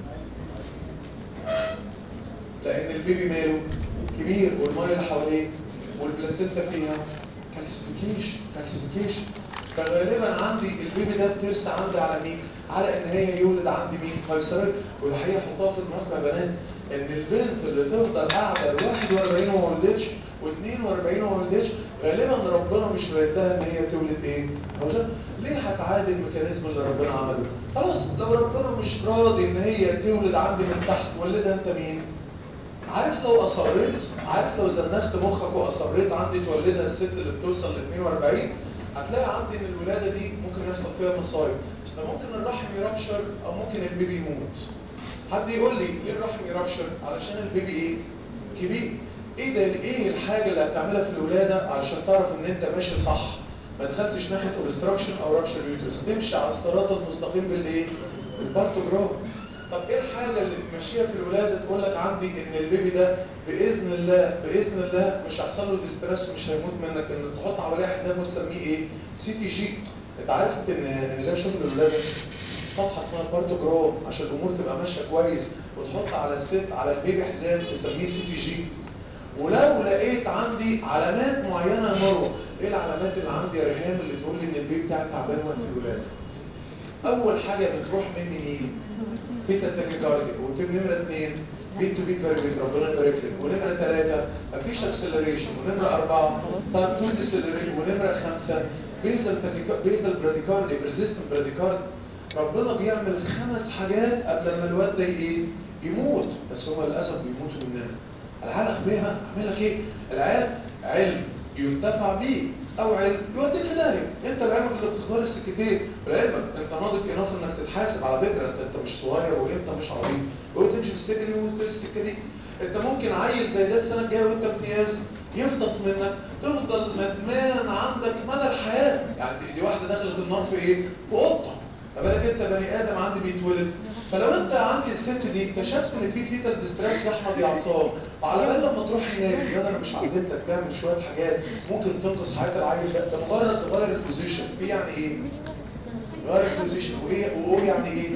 لان البيبي ماله كبير والميه اللي حواليه والبلاسينتا فيها كالسيفيكيشن كالسيفيكيشن فغالبا عندي البيبي ده بترسى عندي على مين؟ على ان هي يولد عندي مين؟ قيصريه والحقيقه حطها في دماغكم يا بنات ان البنت اللي تفضل قاعده ل 41 وما ولدتش و42 وما ولدتش غالبا ربنا مش رايدها ان هي تولد ايه؟ عشان ليه هتعادل الميكانيزم اللي ربنا عمله؟ خلاص لو ربنا مش راضي ان هي تولد عندي من تحت ولدها انت مين؟ عارف لو اصريت عارف لو زنخت مخك واصريت عندي تولدها الست اللي بتوصل ل 42 هتلاقي عندي ان الولاده دي ممكن يحصل فيها مصايب ده ممكن الرحم يربشر او ممكن البيبي يموت حد يقول لي ليه الرحم يربشر علشان البيبي ايه كبير ايه ده ايه الحاجه اللي هتعملها في الولاده علشان تعرف ان انت ماشي صح ما دخلتش ناحيه اوبستراكشن او رابشر يوترس تمشي على الصراط المستقيم بالايه بالبارتوجراف طب ايه الحاجه اللي تمشيها في الولاده تقول لك عندي ان البيبي ده باذن الله باذن الله مش هيحصل له ديستريس ومش هيموت منك ان تحط حواليه حزام وتسميه ايه سي تي جي انت عرفت ان ان ده شغل الولاده صفحه اسمها البارتوجراف عشان الامور تبقى ماشيه كويس وتحط على الست على البيبي حزام تسميه سي تي جي ولو لقيت عندي علامات معينه يا مروه ايه العلامات اللي عندي يا ريهام اللي تقول لي ان البيبي بتاعك تعبان وقت الولاده اول حاجه بتروح مني مين بيتا تاكيكارديا ونمره اثنين بيت تو بيت فيرجن ربنا يبارك لك ونمره ثلاثه مفيش اكسلريشن ونمره اربعه تايب 2 ديسلريشن ونمره خمسه بيزل تاكيكا بيزل براديكارديا ريزيستنت براديكارديا ربنا بيعمل خمس حاجات قبل ما الواد ده ايه يموت بس هو للاسف بيموتوا مننا العيال بيها اعمل لك ايه العيال علم ينتفع بيه او علم يوديك في داهيه انت لعلمك اللي بتختار السكتين ولعلمك انت ناضج انف انك تتحاسب على فكره انت انت مش صغير وانت مش عبيط وتمشي في السكه دي وتمشي في السكه دي انت ممكن عيل زي ده السنه الجايه وانت امتياز يفطس منك تفضل ندمان عندك مدى الحياه يعني دي واحده دخلت النار في ايه؟ في قطه بالك انت بني ادم عندي بيتولد فلو انت عندي الست دي اكتشفت ان في فيتال ديستريس يا احمد يا عصام على بال لما تروح هناك ده انا مش علمتك تعمل شويه حاجات ممكن تنقذ حياه العيل ده ده مجرد تغير البوزيشن ايه يعني ايه؟ غير البوزيشن وايه واو يعني ايه؟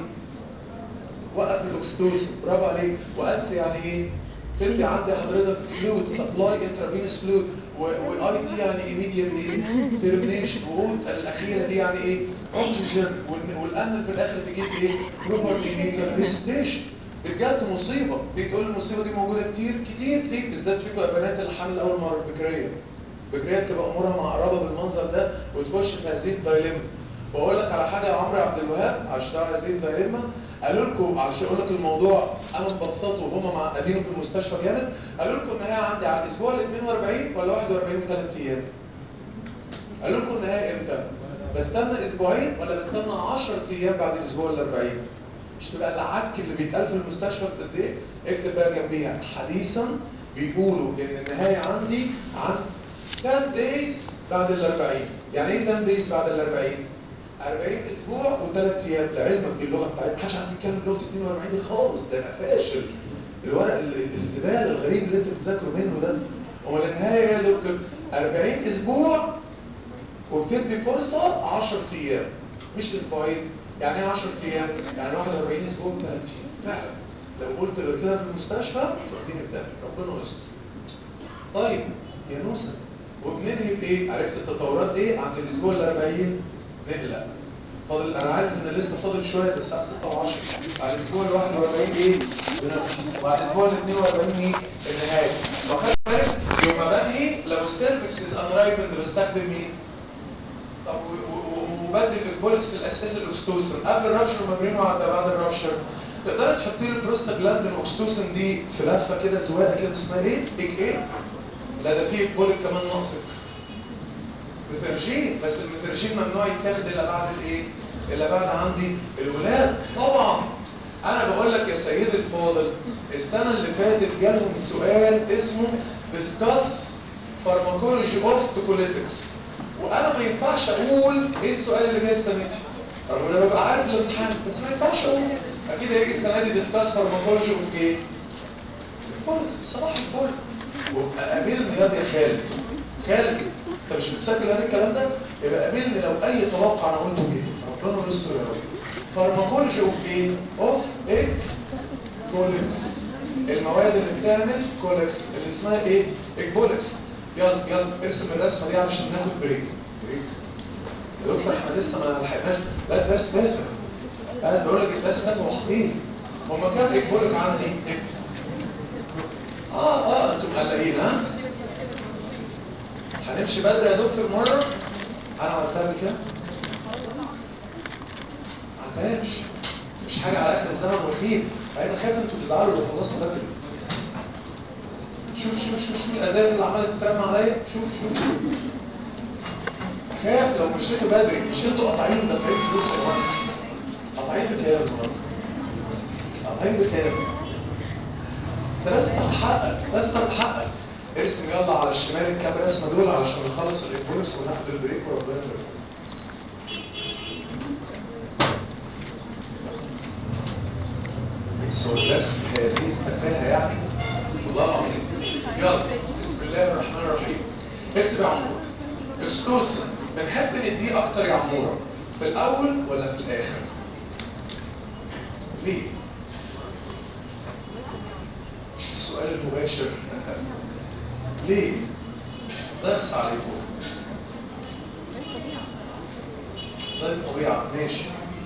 وقف الاكستوسن برافو عليك واس يعني ايه؟ تدي عندي حضرتك فلويد سبلاي انترافينوس فلويد واي تي يعني ايميديت ايه تيرمينيشن وقول الاخيره دي يعني ايه اوكسجين والامن في الاخر تجيب ايه بروبر كلينيكال فيستيشن بجد مصيبه تيجي تقول المصيبه دي موجوده كتير كتير كتير بالذات فيكم يا بنات اللي حامل اول مره بكريه بكريه بتبقى امورها معقربه بالمنظر ده وتخش في هذه الدايليما واقول لك على حاجه يا عمرو عبد الوهاب عشان تعرف هذه الدايليما قالوا لكم علشان اقول لك الموضوع انا مبسطه وهم معقدينه في المستشفى جامد قالوا لكم ان هي عندي على الاسبوع ال 42 ولا 41 وثلاث ايام قالوا لكم ان هي امتى بستنى اسبوعين ولا بستنى 10 ايام بعد الاسبوع ال 40 مش تبقى العك اللي بيتقال في المستشفى قد ايه اكتب بقى جنبيها حديثا بيقولوا ان النهايه عندي عن 10 دايز بعد ال 40 يعني ايه 10 دايز بعد ال 40 40 اسبوع وثلاث ايام لعلمك دي اللغه بتاعتنا محدش عارف يتكلم لغه 42 دي خالص ده يبقى فاشل الورق الزباله الغريب اللي انتوا بتذاكروا منه ده هو النهايه يا دكتور 40 اسبوع وبتدي فرصه 10 ايام مش اسبوعين يعني ايه 10 ايام يعني 41 اسبوع و3 ايام فعلا لو قلت غير كده في المستشفى توديني في ده ربنا يستر طيب يا نوسه وبننهي بايه عرفت التطورات ايه عند الاسبوع ال 40 نقلق فاضل انا عارف ان لسه فاضل شويه بس الساعه 6 و10 على الاسبوع ال 41 ايه بنفحص وعلى الاسبوع ال 42 ايه النهايه وخلي بالك يوم ما بنهي لو السيرفكس از انرايبند بستخدم مين؟ طب وبدل البولكس الاساسي الاكستوسن قبل الرابشر مبرين وبعد بعد الرابشر تقدر تحط لي البروستاجلاندين اوكستوسن دي في لفه كده زواقه كده اسمها ايه؟ بيج ايه؟ لا ده في بولك كمان ناقصك مترجين بس المترجين ممنوع يتاخد الا بعد الايه الا بعد عندي الولاد طبعا انا بقول لك يا سيدي الفاضل السنه اللي فاتت جالهم سؤال اسمه ديسكاس فارماكولوجي اوف توكوليتكس وانا ما ينفعش اقول ايه السؤال اللي جاي السنه دي رغم ان انا ببقى عارف الامتحان بس ما ينفعش اقول اكيد هيجي السنه دي ديسكاس فارماكولوجي اوف ايه الفل صباح الفل وابقى قابلني ياض يا خالد خالد انت مش بتسجل هذا الكلام ده يبقى قابلني لو اي توقع انا قلته ايه ربنا يستر يا رب فارماكولوجي اوف ايه اوف ايه كولكس المواد اللي بتعمل كولكس اللي اسمها ايه الكولكس يلا يلا ارسم الرسمه دي علشان ناخد بريك بريك يا دكتور احنا لسه ما لحقناش لا الدرس باخر انا بقول لك الدرس ده وحدين هما كام اكبولك عندي اكتب اه اه انتم مقلقين ها هنمشي بدري يا دكتور مره انا عملتها بكام ما عملتهاش مش حاجه على اخر الزمن وخير انا خايف انتوا تزعلوا لو خلصت بدري شوف شوف شوف شوف الازاز اللي عماله تترمى عليا شوف شوف شوف خاف لو مشيتوا بدري مش انتوا قاطعين دافعين فلوس يا جماعه قاطعين بكام النهارده قاطعين بكام انت لازم تاخد حقك لازم تاخد حقك ارسم يلا على الشمال الكام رسمه دول علشان نخلص الانبولس وناخد البريك وربنا يبارك بس هو الدرس هذه التفاهه يعني والله العظيم يلا بسم الله الرحمن الرحيم اكتب يا عمور اكسكلوسيف بنحب نديه اكتر يا عموره في الاول ولا في الاخر ليه مش السؤال المباشر ليه ضغط عليكم زي الطبيعة ماشي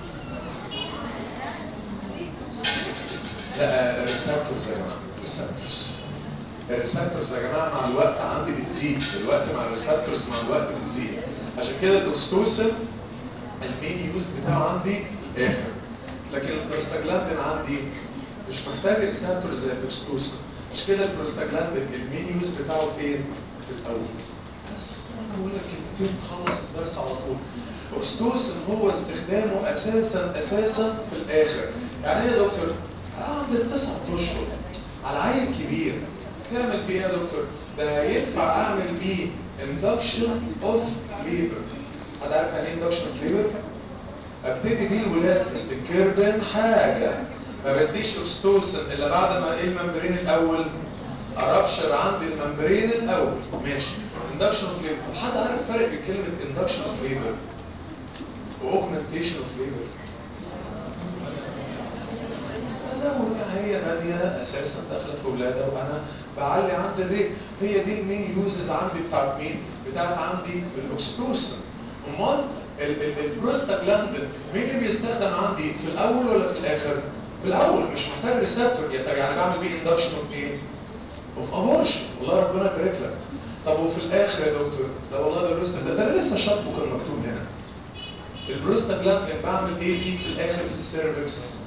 لا الريسبتورز يا جماعة الريسبتورز الريسبتورز يا جماعة مع الوقت عندي بتزيد الوقت مع الريسبتورز مع الوقت بتزيد عشان كده الاكستوسن المين يوز بتاعه عندي في الاخر لكن البروستاجلاندين عندي مش محتاج ريسبتورز زي الاكستوسن مش كده البروستاجلاندين المين يوز بتاعه فين؟ في الاول بس انا بقول لك كلمتين تخلص الدرس على طول اكستوسن هو استخدامه اساسا اساسا في الاخر يعني ايه يا دكتور؟ عند تسع اشهر على عيل كبير تعمل بيه يا دكتور ده ينفع اعمل بيه induction of labor حد عارف يعني ايه induction of labor ابتدي بيه الولاد بس الكيربن حاجه ما بديش اكستوسن الا بعد ما ايه الممبرين الاول ارابشر عندي الممبرين الاول ماشي induction of labor طب حد عارف الفرق بين كلمه induction of labor واوجمنتيشن of labor ازود هي باديه اساسا دخلت في ولادها وانا بعلي عند الريت هي دي المين يوزز عندي بتاعت مين بتاعت عندي الاكستوسن امال البروستاجلاندين مين اللي بيستخدم عندي في الاول ولا في الاخر في الاول مش محتاج ريسبتور يعني بعمل بيه اندكشن اوف ايه اوف ابورشن والله ربنا يبارك لك طب وفي الاخر يا دكتور ده والله ده البروستاجلاندين ده لسه شطبه كان مكتوب هنا البروستاجلاندين بعمل ايه فيه في الاخر في السيرفكس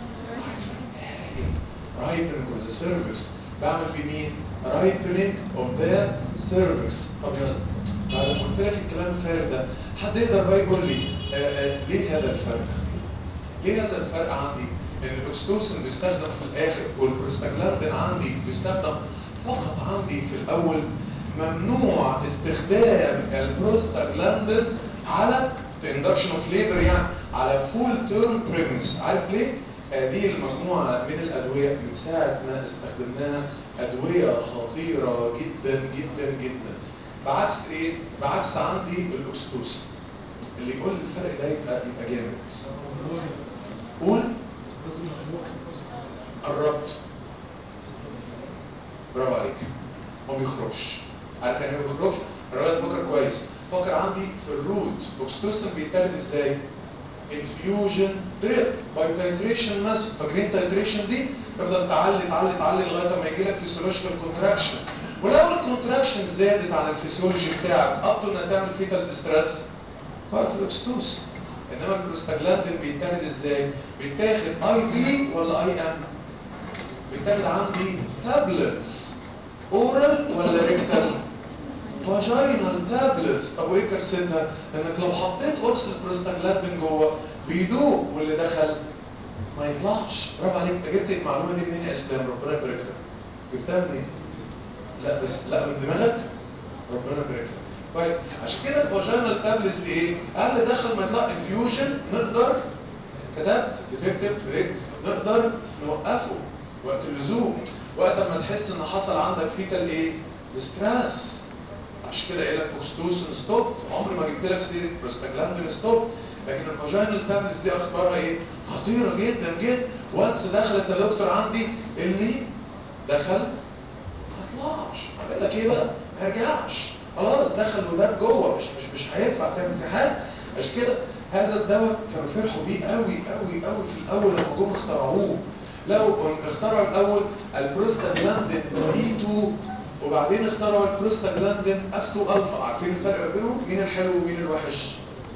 رايبنج اوف ذا سيرفكس بعمل بمين رايبنج اوف ذا سيرفكس طب يلا بعد ما قلت لك الكلام الفارغ ده حد يقدر بقى يقول لي آه آه ليه هذا الفرق ليه هذا الفرق عندي ان الاكستوسن بيستخدم في الاخر والبروستاجلاندين عندي بيستخدم فقط عندي في الاول ممنوع استخدام البروستاجلاندينز على اندكشن اوف ليبر يعني على فول تيرم بريجنس عارف ليه هذه المجموعة من الأدوية من ساعة ما استخدمناها أدوية خطيرة جدا جدا جدا بعكس إيه؟ بعكس عندي الأكستوس اللي يقول لي الفرق ده يبقى يبقى جامد قول قربت برافو عليك ما بيخرجش عارف يعني ايه ما بيخرجش؟ الراجل فكر كويس فكر عندي في الروت اكستوسن بيتاخد ازاي؟ انفيوجن دريب باي تايتريشن ماثود فاكرين تايتريشن دي يفضل تعلي تعلي تعلي لغايه ما يجي لك فيسيولوجيكال كونتراكشن ولو الكونتراكشن زادت عن الفسيولوجي بتاعك اب تو انها تعمل فيتال ديستريس فرق الاكستوس انما البروستاجلاندين بيتاخد ازاي؟ بيتاخد اي بي ولا اي ام؟ بيتاخد عندي تابلتس اورال ولا ريكتال؟ فاجينال تابلتس طب وايه كارثتها؟ انك لو حطيت قرص البروستاجلاندين جوه بيدوب واللي دخل ما يطلعش برافو عليك انت جبت المعلومه دي منين يا اسلام ربنا يبارك لك جبتها منين لا بس لا من دماغك ربنا يبارك لك طيب عشان كده الفاجينال تابلز دي ايه قال دخل ما يطلع انفيوجن نقدر كتبت ديفكتيف بريك نقدر نوقفه وقت اللزوم وقت ما تحس ان حصل عندك فيتال ايه ستريس عشان كده قايل لك اوكستوسن ستوب عمري ما جبت لك سيره بروستاجلاندين ستوب لكن الفاجينال تابلز دي اخبارها ايه خطيره جدا جدا وانس دخلت يا دكتور عندي اللي دخل ما طلعش عمل لك ايه بقى ما يرجعش خلاص دخل وداب جوه مش مش مش هينفع تعمل فيه حاجه عشان كده هذا الدواء كانوا فرحوا بيه قوي قوي قوي في الاول لما جم اخترعوه لو اخترعوا الاول البروستاجلاندين اي 2 وبعدين اخترعوا البروستاجلاندين اف 2 الفا عارفين الفرق بينهم مين الحلو ومين الوحش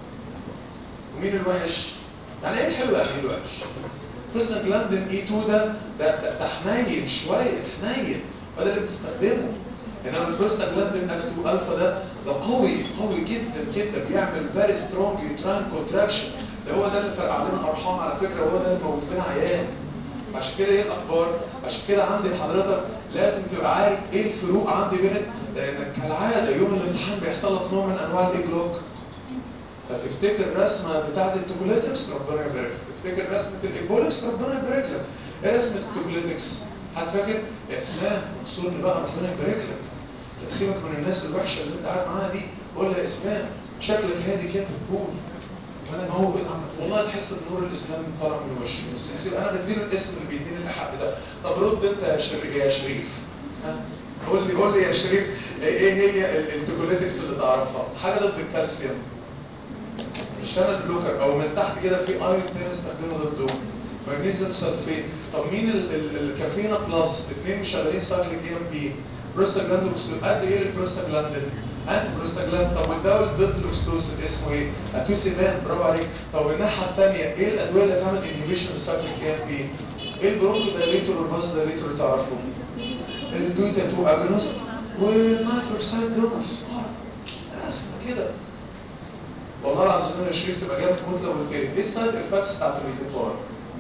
ومين الوحش يعني ايه الحلو يعني ايه الوحش البروستاجلاندين اي 2 ده ده, ده, ده حنين شويه حنين وده اللي بتستخدمه انما البروستاجلاندين اف 2 الفا ده ده قوي قوي جدا جدا بيعمل فيري سترونج يوتراين كونتراكشن ده هو ده اللي فرقع لنا الارحام على فكره هو ده اللي موت لنا عيال عشان كده ايه الاخبار عشان كده عندي حضرتك لازم تبقى عارف ايه الفروق عندي بين لانك كالعاده يوم الامتحان بيحصل لك نوع من انواع الاجلوك فتفتكر الرسمه بتاعت التوكوليتكس ربنا يبارك لك تفتكر رسمه الايبولكس ربنا يبارك لك ايه رسمه التوكوليتكس هتفكر يا اسلام انصرني بقى ربنا يبارك لك لا سيبك من الناس الوحشه اللي انت قاعد معاها دي قول لي يا اسلام شكلك هادي كده قول انا هو والله تحس ان نور الاسلام طالع من وشي بس يصير انا بديله الاسم اللي بيديني الحق ده طب رد انت يا شريف يا شريف ها قول لي قول لي يا شريف ايه هي التوكوليتكس اللي تعرفها حاجه ضد الكالسيوم الشانل بلوكر او من تحت كده في ايون تاني استخدمه ضده مغنيسيوم سلفيت طب مين الكافينا بلس اثنين شغالين سايكليك اي ام بي بروستاجلاندين قد ايه البروستاجلاندين انت بروستاجلاند طب والدواء اللي ضد الاكستوسين اسمه ايه اتوسيبان برافو عليك طب الناحيه الثانيه ايه الادويه اللي تعمل انهبيشن للسايكليك اي ام بي ايه البرونكو دايليتور والباس دايليتور تعرفوا الدوتا 2 اجونست والنايتروكسيد دونرز بس كده والله العظيم يا شريف تبقى جايب كود لو قلت لي ايه السايد افكتس بتاعت الريتيفار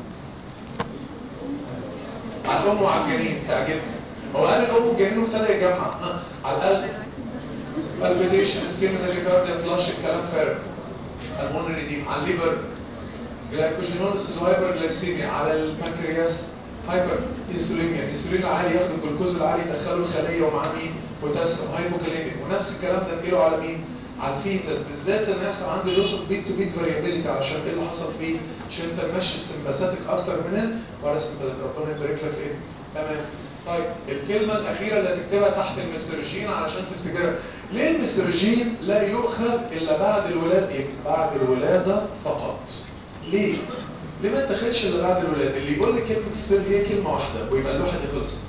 على الام وعلى الجنين تعجبني هو قال الام والجنين وابتدى يجمع ها على القلب الفيديشن سكيم تاكيكارديا فلاش الكلام فارغ المونري دي على الليبر جلايكوجينوز هايبر جلايكسيميا على البنكرياس هايبر انسولينيا الانسولين العالي ياخد الجلوكوز العالي يدخله الخليه ومعاه مين بوتاسيوم هايبوكاليميك ونفس الكلام ده نقله على مين على الفيتس بالذات ان يحصل عنده يوصل بيت تو بيت فاريابيليتي علشان ايه اللي حصل فيه عشان انت ماشي السمباثيك اكتر من ال باراسمباثيك ربنا يبارك لك ايه تمام طيب الكلمة الأخيرة اللي هتكتبها تحت المسرجين علشان تفتكرها ليه المسرجين لا يؤخذ إلا بعد الولادة إيه؟ بعد الولادة فقط ليه؟ ليه ما اتخذش إلا بعد الولادة اللي يقول لي كلمة السر هي كلمة واحدة ويبقى اللوحة دي خلصت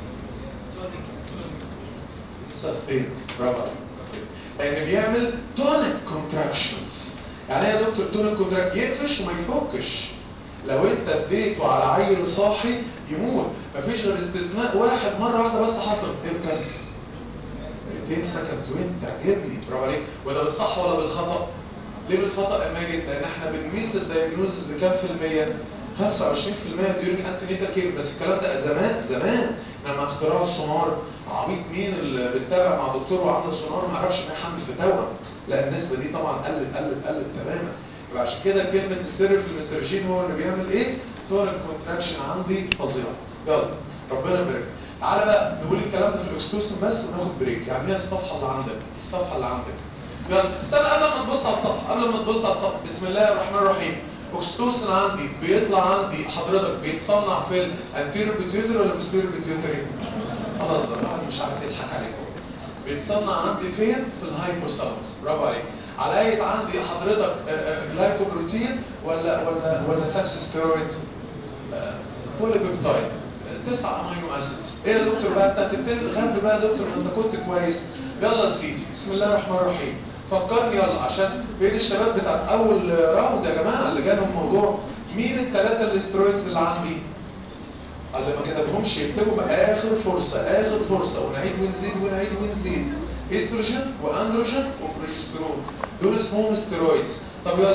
سستينت برافو عليك لأن بيعمل تونيك كونتراكشنز يعني ايه يا دكتور تونيك كونتراكشن يقفش وما يفكش لو انت اديته على عيل صاحي يموت مفيش غير استثناء واحد مره واحده بس حصل امتى 200 سكند وانت عجبني برافو عليك ولا بالصح ولا بالخطا ليه بالخطا يا ماجد لان احنا بنقيس الدايجنوزز بكام في الميه 25% ديورنج انتينيتال كير بس الكلام ده زمان زمان لما اختراع السونار عبيط مين اللي بتتابع مع دكتور وعامل سونار ما يعرفش ان هي حمل في توأم لا النسبه دي طبعا قلت قلت قلت تماما يبقى عشان كده كلمه السر في المسترجين هو اللي بيعمل ايه؟ تورن كونتراكشن عندي فظيعه يلا ربنا يبارك تعالى بقى نقول الكلام ده في الاكستوسن بس وناخد بريك يعني هي الصفحه اللي عندك الصفحه اللي عندك يلا استنى قبل ما تبص على الصفحه قبل ما تبص على الصفحه بسم الله الرحمن الرحيم اوكستوسن عندي بيطلع عندي حضرتك بيتصنع في الانتيرو بيتيوتري ولا بوستيرو بيتيوتري خلاص بقى مش عارف يضحك عليكم بيتصنع عندي فين في الهايبوثالاموس برافو عليك على ايه عندي حضرتك جلايكوبروتين ولا ولا ولا ساكس ستيرويد بوليبيبتايد تسعة امينو اسيدز ايه يا دكتور بقى انت هتبتدي تغني بقى يا دكتور انت كنت كويس يلا يا سيدي بسم الله الرحمن الرحيم فكرني يلا عشان بين الشباب بتاع اول راوند يا جماعه اللي جالهم موضوع مين الثلاثه الاسترويدز اللي عندي اللي ما كتبهمش يكتبوا بقى اخر فرصه اخر فرصه ونعيد ونزيد ونعيد ونزيد استروجين واندروجين وبروجسترون دول اسمهم ستيرويدز طب يلا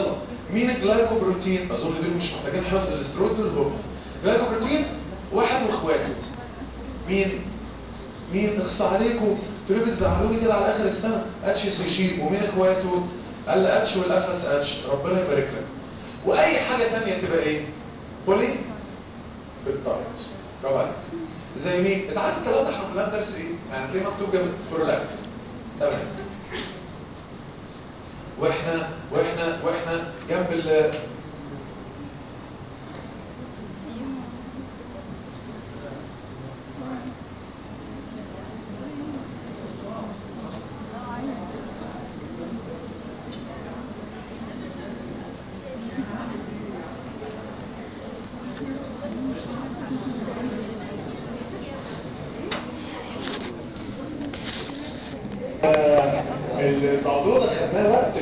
مين الجلايكوبروتين اظن دول مش محتاجين حفظ الاسترويد دول هو جلايكوبروتين واحد واخواته مين مين اخص عليكم انتوا ليه بتزعلوني كده على اخر السنه اتش سي جي ومين اخواته قال لي اتش والافس اتش ربنا يبارك لك واي حاجه ثانيه تبقى ايه بولي بالطايت برافو عليك زي مين انت عارف الكلام ده احنا كنا درس ايه يعني تلاقيه مكتوب جنب برولاكت تمام واحنا واحنا واحنا جنب ال الموضوع ده خدناه وقت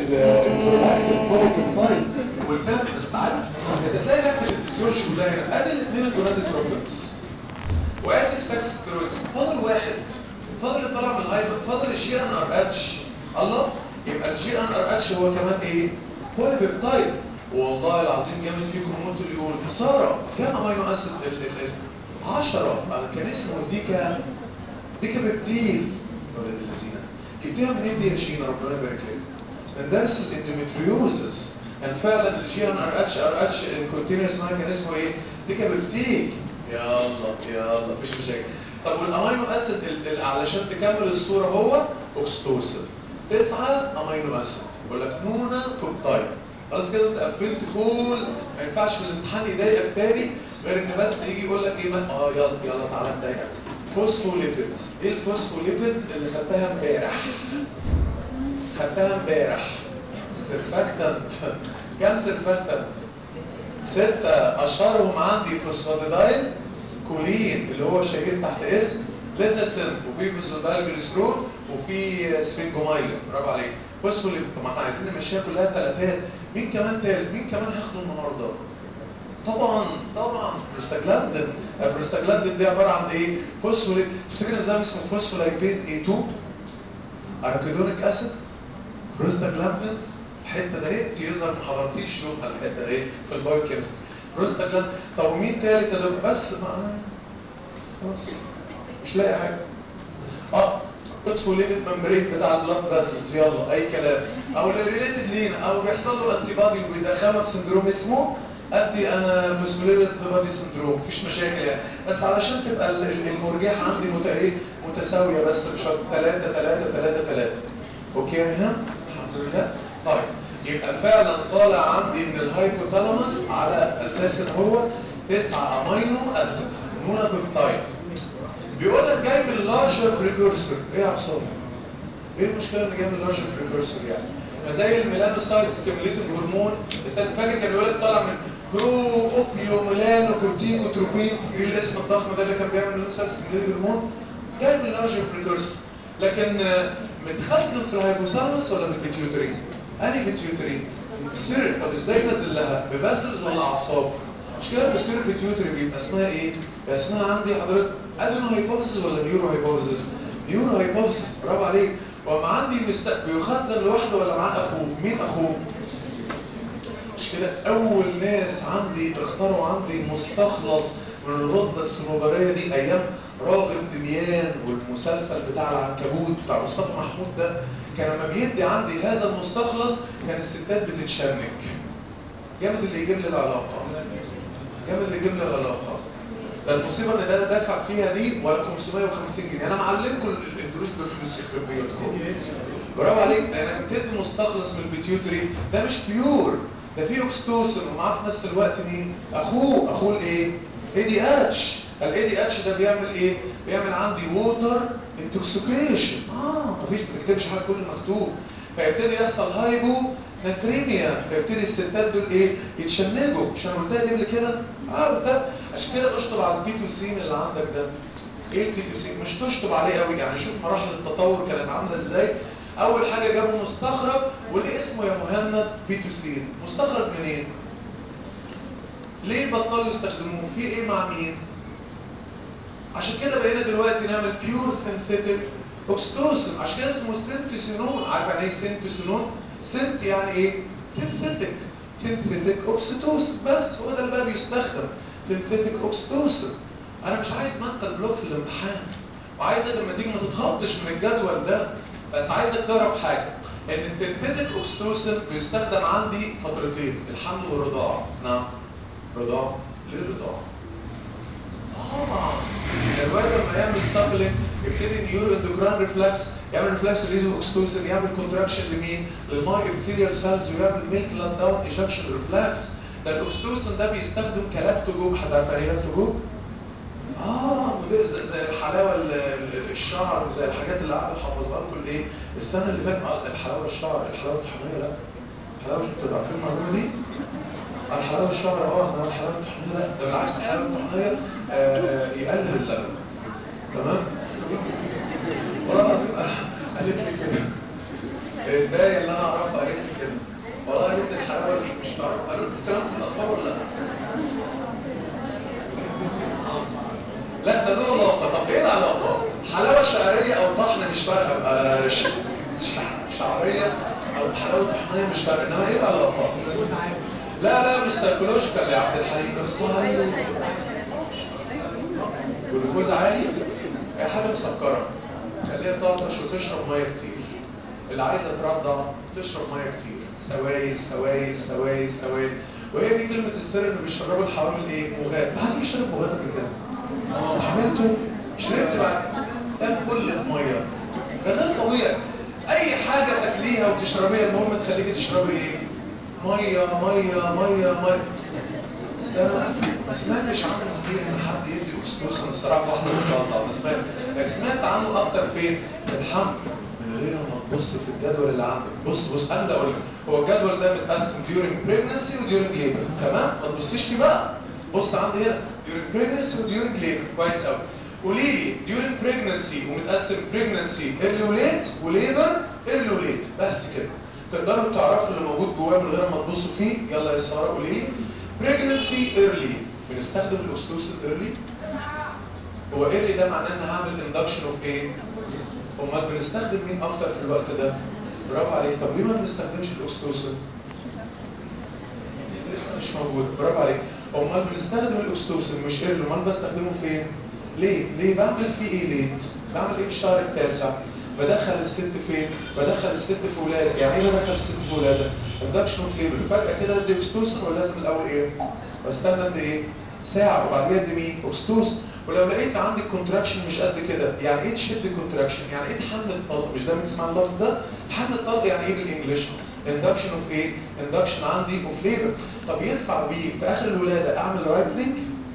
البرولاكتين والفهم بس عارف هتلاقي لك في الفسيولوجي كلها هنا ادي الاثنين الجونادوتروبينز وادي السكس ستيرويدز فاضل واحد فاضل اللي طالع من الهايبر فاضل الجي ان ار اتش الله يبقى الجي ان ار اتش هو كمان ايه بوليبيبتايد والله العظيم جامد فيكم موت اللي يقول خساره كام امينو اسيد ال ال ال 10 انا كان اسمه ديكا ديكا بيبتيل ولد الذين جبتيها منين دي يا شينا ربنا يبارك لك من درس الاندوميتريوزس كان فعلا الجي ان ار اتش ار اتش الكونتينوس معاه كان اسمه ايه ديكا بيبتيل يلا يلا مفيش مشاكل طب والامينو اسيد ال- ال- علشان تكمل الصوره هو اوكستوسن تسعه امينو اسيد بقول لك نونا بروبتايد خلاص كده انت قفلت كل ما ينفعش في الامتحان يضايقك تاني غير ان بس يجي يقول لك ايه ما- اه يلا يلا تعالى نضايقك فوسفوليبيدز ايه الفوسفوليبيدز اللي خدتها امبارح خدتها امبارح سيرفاكتنت كام سيرفاكتنت ستة أشهرهم عندي فوسفاتيدايل كولين اللي هو الشهير تحت اسم ليثاسين وفي فوسفاتيدايل جليسرول وفي سفنجومايلين برافو عليك فوسفوليب طب ما احنا عايزين نمشيها كلها ثلاثات مين كمان تالت مين كمان هاخده النهارده طبعا طبعا بروستاجلاندين البروستاجلاندين دي عباره عن ايه فوسفوليب تفتكر ازاي اسمه فوسفولايبيز اي 2 اركيدونيك اسيد بروستاجلاندينز الحته ده ايه يظهر ما حضرتيش يوم الحته ده ايه في البايو كيمستري بروستاجلاند طب ومين تالت يا دكتور بس ما خلاص مش لاقي حاجه اه فوسفوليبيد ممبرين بتاع البلاد فاسلز يلا اي كلام او اللي ريليتد لينا او بيحصل له انتي بادي وبيدخله في سندروم اسمه انتي انا فوسفوليبيد بادي سندروم مفيش مشاكل يعني بس علشان تبقى ال- ال- المرجحه عندي مت ايه متساويه بس بشرط 3 3 3 3 اوكي يا هنا الحمد لله طيب يبقى فعلا طالع عندي من الهايبوثالاموس على اساس ان هو 9 امينو اسيدز مونوبيبتايد بيقول لك جاي من اللارجر بريكورسور ايه يا عصام ايه المشكله اللي جاي من اللارجر بريكورسور يعني ما زي الميلانوسايت ستيموليتنج هرمون بس انا فاكر كان يقول لك طالع من برو اوبيو ميلانو كورتيكوتروبين ايه الاسم الضخم ده اللي كان بيعمل الميلانوسايت ستيموليتنج هرمون جاي من اللارجر بريكورسور لكن آه، متخزن في الهايبوثالاموس ولا في البيتيوتري انهي بيتيوتري سيرت طب ازاي نزل لها بباسلز ولا اعصاب مش كده بتصير بيتيوتري بيبقى اسمها ايه بيبقى اسمها عندي حضرتك ادينو هايبوثيسيس ولا نيورو هايبوثيسيس نيورو هايبوثيسيس برافو عليك وما عندي مست... بيخزن لوحده ولا معاه اخوه مين اخوه مش كده اول ناس عندي اختاروا عندي مستخلص من الغده الصنوبريه دي ايام راغب دميان والمسلسل بتاع العنكبوت بتاع مصطفى محمود ده كان لما بيدي عندي هذا المستخلص كان الستات بتتشنج جامد اللي يجيب لي العلاقه جامد اللي يجيب لي العلاقه ده المصيبه ان ده انا دافع فيها دي ولا 550 جنيه انا معلمكم ال- الدروس بفلوس يخرب بيوتكم برافو عليك لانك بتدي مستخلص من البيتيوتري ده مش بيور ده فيه اوكستوسن ومعاه في نفس الوقت مين اخوه اخوه الايه اي دي اتش الاي دي اتش ده بيعمل ايه بيعمل عندي ووتر انتوكسيكيشن اه مفيش ما بتكتبش حاجه كل مكتوب فيبتدي يحصل هايبو ناتريميا فيبتدي الستات دول ايه يتشنجوا عشان قلتها دي قبل كده اه قلتها عشان كده اشطب على البيتوسين اللي عندك ده ايه البيتوسين مش تشطب عليه قوي يعني شوف مراحل التطور كانت عامله ازاي اول حاجه جابوا مستخرج وليه اسمه يا مهند بيتوسين مستخرج منين ليه بطلوا يستخدموه في ايه مع مين عشان كده بقينا دلوقتي نعمل بيور سينثيتك اوكستوسن عشان كده اسمه سنتوسينون عارف يعني ايه سنتوسينون سنت يعني ايه سينثيتك سينثيتيك اوكسيتوسن بس هو ده اللي بقى بيستخدم سينثيتيك اوكسيتوسن انا مش عايز منطق بلوك في الامتحان وعايزك لما تيجي ما تتخضش من الجدول ده بس عايزك تعرف حاجه ان السينثيتيك اوكسيتوسن بيستخدم عندي فترتين الحمل والرضاعه نعم رضاعه ليه رضاعه طبعا الواد لما يعمل ساكلينج يبتدي نيورو اندوكران ريفلكس يعمل ريفلكس ريزو اوكستوسن يعمل كونتراكشن لمين؟ للماي ابثيريال سيلز ويعمل ميلك لان داون ايجكشن ريفلكس ده الاوكستوسن ده بيستخدم كلاكتوجوب حد عارف يعني ايه لاكتوجوب؟ اه مدير زي, زي الحلاوه ال- ال- الشعر وزي الحاجات اللي قعدوا حافظها لكم الايه؟ السنه اللي فاتت آه، الحلاوه الشعر الحلاوه الطحينيه لا الحلاوه انتوا عارفين المعلومه دي؟ الحلاوه الشعر اه انما الحلاوه الطحينيه لا ده بالعكس الحلاوه الطحينيه آه، آه، يقلل اللبن تمام والله العظيم قالت لي كده الباقي اللي انا اعرفها قالت لي كده والله قالت لي الحلاوه اللي مش تعرف قالوا لكم الكلام في الاطفال ولا لا؟ لا ده له علاقه طب ايه العلاقه؟ حلاوه شعريه او طحن مش فارقه آه، ش- ش- شعريه او حلاوه طحنيه مش فارقه انما ايه العلاقه؟ لا لا مش سايكولوجيكال يا عبد الحليم بس هاي جلوكوز عالي هي حاجه مسكره خليها تطرش وتشرب ميه كتير اللي عايزه ترضع تشرب ميه كتير سوائل سوائل سوائل سوائل وهي دي كلمه السر اللي بيشربوا الحوامل ايه مغات حد بيشرب مغات قبل كده اه حملته شربت بعد ده كل ميه ده غير طبيعي اي حاجه تاكليها وتشربيها المهم تخليكي تشربي ايه ميه ميه ميه ميه بس انا ما سمعتش عنه كتير ان حد يدي اكسبوسن الصراحه واحده بتطلع بس سمعت لكن سمعت عنه اكتر فين في الحمل من غير ما تبص في الجدول اللي عندك بص بص انا اللي اقول لك هو الجدول ده متقسم during pregnancy و during labor تمام ما تبصيش فيه بقى بص عندي هنا during pregnancy و during labor كويس قوي قولي لي during pregnancy ومتقسم pregnancy early و late وليبر early و late بس كده تقدروا تعرفوا اللي موجود جواه من غير ما تبصوا فيه يلا يا ساره قولي لي pregnancy early بنستخدم الاكسلوسيف early هو early ده معناه ان هعمل induction of ايه امال بنستخدم مين اكتر في الوقت ده برافو عليك طب ليه ما بنستخدمش الاكسلوسيف لسه مش موجود برافو عليك امال بنستخدم الاكسلوسيف مش early امال بستخدمه فين ليه ليه بعمل فيه ايه ليه بعمل ايه في الشهر التاسع بدخل الست فين بدخل الست في ولاده يعني ايه بدخل الست في ولاده induction of labor فجاه كده ادي اكسلوسيف ولا لازم الاول ايه بستنى قد ايه ساعه وبعد كده ادي مين اكسلوسيف ولو لقيت عندي كونتراكشن مش قد كده يعني ايه تشد كونتراكشن يعني ايه تحمل الطلق مش ده بتسمع اللفظ ده تحمل الطلق يعني ايه بالانجلش induction of ايه induction عندي of labor طب ينفع بيه في اخر الولاده اعمل رايبنينج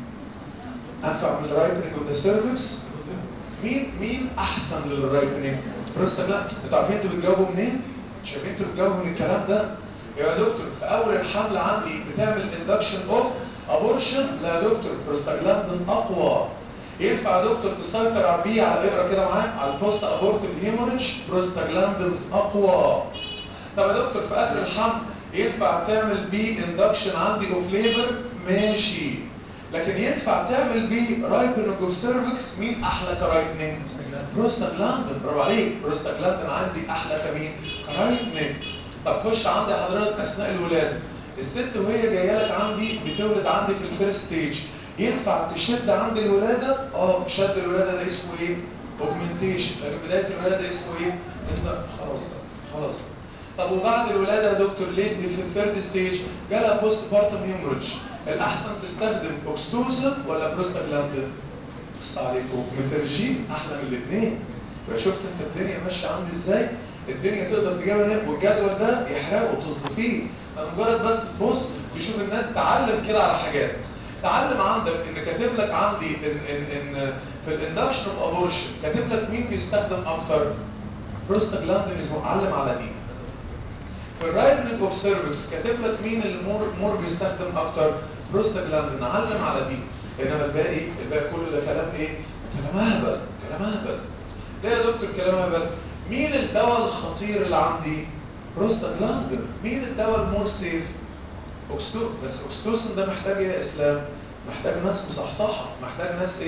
انفع اعمل رايبنينج اوف ذا سيرفكس مين مين احسن للرايبنينج بروستاجلاند انتوا عارفين انتوا بتجاوبوا منين شايفين انتوا بتجاوبوا من الكلام ده يا دكتور في اول الحمل عندي بتعمل induction of ابورشن لا يا دكتور بروستاجلاندين اقوى ينفع يا دكتور تسيطر على بيه على اقرا كده معايا على البوست ابورتيف هيموريدج بروستاجلاندينز اقوى طب يا دكتور في اخر الحمل ينفع تعمل بيه اندكشن عندي اوف ليبر ماشي لكن ينفع تعمل بيه رايبنج اوف سيرفكس مين احلى كرايبنج بروستاجلاندين برافو عليك بروستاجلاندين عندي احلى كمين كرايبنج طب خش عندي حضرتك اثناء الولاده الست وهي جايه لك عندي بتولد عندي في الفيرست ستيج ينفع تشد عند الولاده اه شد الولاده ده اسمه ايه اوجمنتيشن لكن بدايه الولاده اسمه ايه انت خلاص خلاص طب وبعد الولاده يا دكتور ليه دي في الثيرد ستيج جالها بوست بارتم هيموريدج الاحسن تستخدم اوكستوسن ولا بروستاجلاندين بص عليكم مترجين احلى من الاثنين شفت انت الدنيا ماشيه عامل ازاي الدنيا تقدر تجيبها هنا والجدول ده يحرقه تصدفيه مجرد بس تبص تشوف الناس تعلم كده على حاجات تعلم عندك ان كاتب لك عندي ان ان ان في الاندكشن اوف ابورشن كاتب لك مين بيستخدم اكتر بروستاجلاندين علم على دي في الرايبنج اوف سيرفكس كاتب لك مين اللي مور مور بيستخدم اكتر بروستاجلاندين علم على دي انما الباقي الباقي كله ده كلام ايه كلام اهبل كلام اهبل ليه يا دكتور كلام اهبل مين الدواء الخطير اللي عندي بروستاجلاندين مين الدواء المور سيف اوكستو بس اوكستوسن ده محتاج ايه يا اسلام محتاج ناس مصحصحه محتاج ناس ايه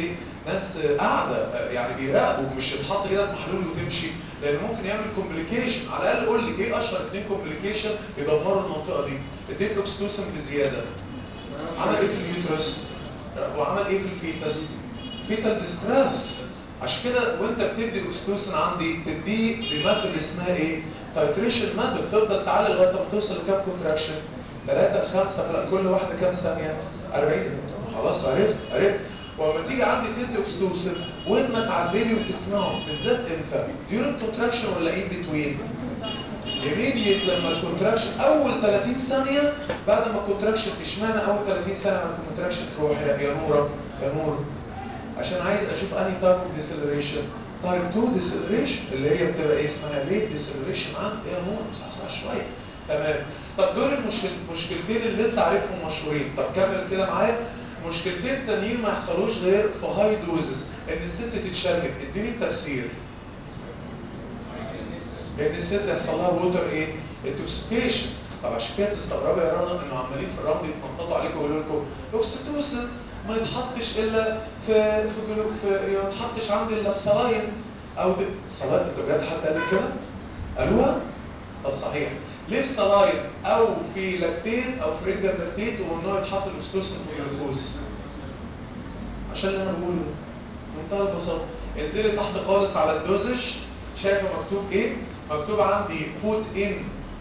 ناس قاعده يعني بيراقبوا مش تتحط كده في محلول وتمشي لان ممكن يعمل كومبليكيشن على الاقل قول لي ايه اشهر اثنين كومبليكيشن يدمروا المنطقه دي اديت اوكسيتوسن بزياده عمل ايه في اليوترس وعمل ايه في الفيتس فيتال ديستريس عشان كده وانت بتدي الاكسيتوسن عندي تديه بميثود اسمها ايه تايتريشن ميثود تفضل تعلي لغايه ما توصل لكام كونتراكشن 3 ل 5 كل واحده كام ثانيه 40 خلاص عرفت عرفت ولما تيجي عندي تدي اكسيتوسن وابنك على البيبي وتسمعه بالذات امتى ديورنج كونتراكشن ولا ان بتوين immediate لما الكونتراكشن اول 30 ثانيه بعد ما الكونتراكشن اشمعنى اول 30 ثانيه لما الكونتراكشن تروح يا يا نوره يا نور عشان عايز اشوف انهي تايب اوف ديسلريشن تايب 2 ديسلريشن اللي هي بتبقى ايه اسمها ليه ديسلريشن عند يا نور صحصح شويه تمام طب دول المشكل المشكلتين اللي انت عارفهم مشهورين طب كمل كده معايا مشكلتين تانيين ما يحصلوش غير في هاي دوزز ان الست تتشرجت اديني التفسير لان الست يحصل لها ووتر ايه انتوكسيكيشن طب عشان كده تستغربوا يا رنا انه عمالين في الرمل يتنططوا عليكم ويقولوا لكم الاكسيتوسن ما يتحطش الا في في جلو في ما يتحطش عندي الا في صلاين او دي صلاين انتوا بجد حد قال كده قالوها طب صحيح ليه في صلاين او في لاكتيت او في رينجر لاكتيت وممنوع يتحط الاكسيتوسن في الجلوكوز عشان اللي انا بقوله منتهى البساطه انزلي تحت خالص على الدوزج شايفه مكتوب ايه مكتوب عندي put in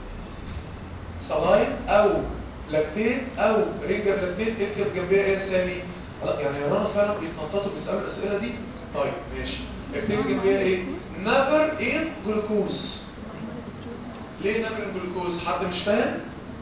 صلاين او لاكتين او رينجر لاكتين اكتب جنبيها ايه سامي يعني يا رنا فعلا بيتنططوا بيسالوا الاسئله دي طيب ماشي اكتب جنبيها ايه نيفر ان جلوكوز ليه نيفر ان جلوكوز حد مش فاهم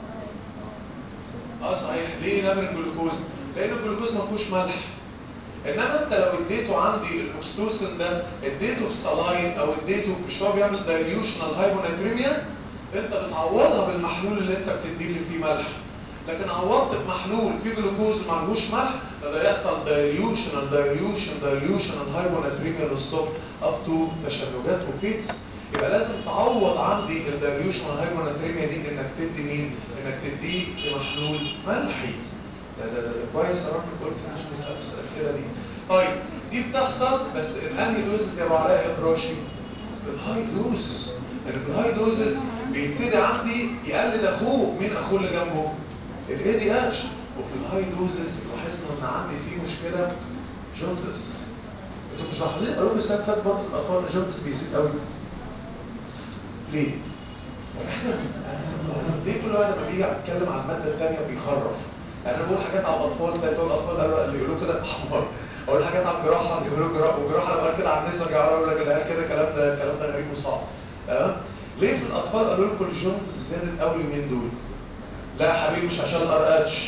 اه صحيح ليه نيفر ان جلوكوز لان الجلوكوز ما فيهوش ملح انما انت لو اديته عندي الاكستوسن ده اديته في صلاين او اديته مش هو بيعمل دايليوشنال هايبوناتريميا انت بتعوضها بالمحلول اللي انت بتديه اللي فيه ملح لكن عوضت بمحلول فيه جلوكوز معلهوش ملح فده يحصل دايليوشنال دايليوشن دايليوشنال هايبوناتريميا للصبح اب تو تشنجات وفيتس يبقى لازم تعوض عندي الدايليوشنال هايبوناتريميا دي انك تدي مين انك تديه في محلول ملحي ده ده ده كويس يا رب قلت مش بيسالوا الاسئله دي طيب دي بتحصل بس الانهي دوزز يا ابو علاء يا براشي في الهاي دوزز يعني في الهاي دوزز بيبتدي عندي يقلد اخوه مين اخوه اللي جنبه الاي دي اتش وفي الهاي دوزز لاحظنا ان عندي فيه مشكله جوندس انتوا مش لاحظين قالوا لي السنه اللي فاتت برضه الاطفال الجوندس بيزيد قوي ليه؟ احنا ليه كل واحد لما بيجي يتكلم عن الماده الثانيه بيخرف يعني انا بقول حاجات على الاطفال تلاقي بتوع الاطفال قالوا اللي يقولوا كده حمار اقول حاجات عن الجراحه اللي يقولوا جراحه وجراحه لو قال كده عن الناس ارجع اقول لك العيال كده الكلام ده الكلام ده غريب وصعب تمام ليه في الاطفال قالوا لكم الجوندس زادت قوي اليومين دول لا يا حبيبي مش عشان الار اتش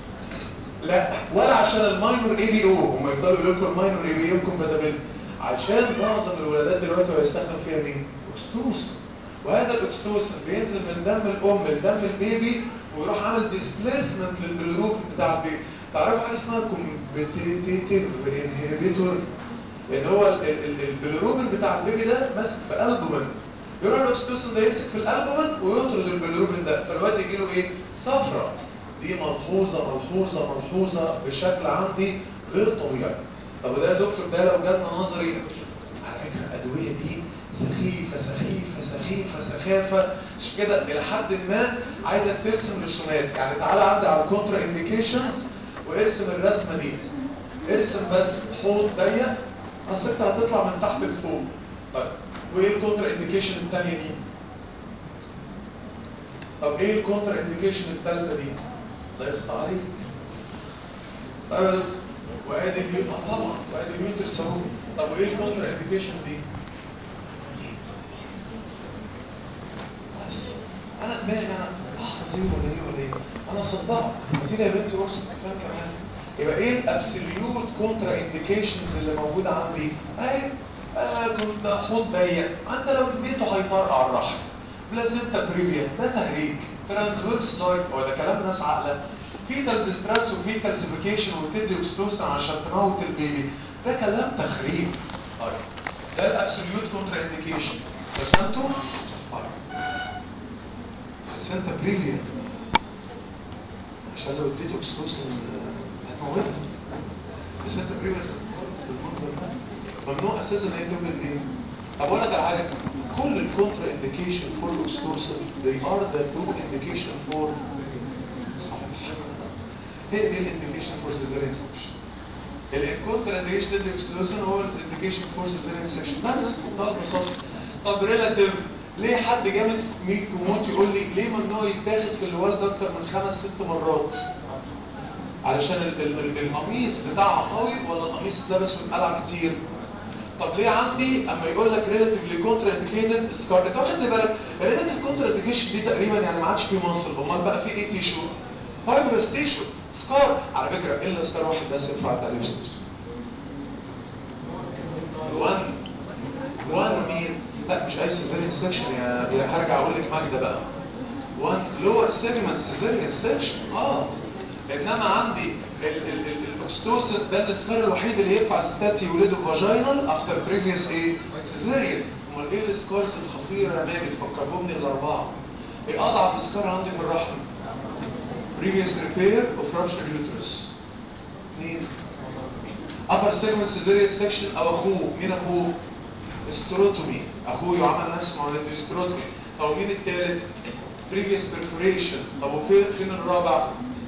لا ولا عشان الماينور اي بي او هم يفضلوا يقولوا لكم الماينور اي بي او كومباتبل عشان معظم الولادات دلوقتي هو يستخدم فيها مين؟ اكستوسن وهذا الاكستوسن بينزل من دم الام لدم البيبي ويروح عامل ديسبليسمنت للبلوروبين بتاع البيبي تعرفوا حاجه اسمها كومبيتيتيف انهبيتور ان هو البلوروبين بتاع البيبي ده ماسك في البومين يروح الاكستوسن ده يمسك في الالبومين ويطرد البلوروبين ده فالوقت يجي له ايه صفرة دي ملحوظه ملحوظه ملحوظه بشكل عندي غير طبيعي طب ده يا دكتور ده لو جالنا نظري على فكره الادويه دي سخيفه سخيفه سخيفه سخافه مش كده الى حد ما عايزك ترسم رسومات يعني تعالى عندي على الكونترا انديكيشنز وارسم الرسمه دي ارسم بس حوض ضيق اصل انت هتطلع من تحت لفوق طيب وايه الكونترا انديكيشن الثانيه دي طب ايه الكونترا انديكيشن الثالثه دي الله يرضى عليك طيب وادي اليوم طبعا وادي اليوتر سهول طب وايه الكونترا انديكيشن دي بس انا دماغي انا احفظيه ولا ايه ولا ايه انا صدقت اديني يا بنتي قرص كفايه كمان يبقى ايه الابسوليوت كونترا انديكيشنز اللي موجوده عندي اهي آه كنت حوض ضيق انت لو اديته هيطرقع الرحم بلازنتا بريفيا ده تهريج ترانسفيرس لايف هو ده كلام ناس عاقله فيتال ديستريس وفي كالسيفيكيشن وتدي اكستوسن عشان تموت البيبي ده كلام تخريب طيب ده الابسوليوت كونترا انديكيشن رسمته طيب رسمت بريفيا عشان لو اديته اكستوسن هتموته رسمت بريفيا بالمنظر ده ممنوع اساسا ان هي تولد ايه طب اقول لك على حاجه كل الكونترا انديكيشن فور الاكستورسن they are the true indication for صحيح هي دي الانديكيشن فور سيزاريان سكشن الكونترا انديكيشن للاكستورسن هو الانديكيشن فور سيزاريان سكشن بس بمنتهى البساطه طب ريلاتيف ليه حد جامد 100 كوموت يقول لي ليه ممنوع يتاخد في الوالد اكتر من خمس ست مرات علشان ال- ال- ال- القميص بتاعها قوي ولا القميص اتلبس واتقلع كتير طب ليه عندي اما يقول لك ريلاتيفلي كونترا انديكيتد سكار انت واخد بالك الريلاتيف كونترا انديكيشن دي تقريبا يعني ما عادش في مصر امال بقى في ايه تيشو فايبرس تيشو سكار على فكره الا سكار واحد بس ينفع تعريف وان وان مين لا مش اي سيزاريان سكشن يا يا هرجع اقول لك ماجده بقى وان لور سيجمنت سيزاريان سكشن اه انما عندي الاكستوسن ده السكار الوحيد اللي ينفع الستات يولدوا فاجينال افتر بريفيوس ايه سيزاريان امال ايه السكارز الخطيره يا ماجد فكرهمني الاربعه ايه اضعف سكار عندي في الرحم previous repair of rupture uterus مين upper segment cesarean section او اخوه مين اخوه استروتومي اخوه يعمل نفس معامله استروتومي طب مين الثالث previous perforation طب وفين فين الرابع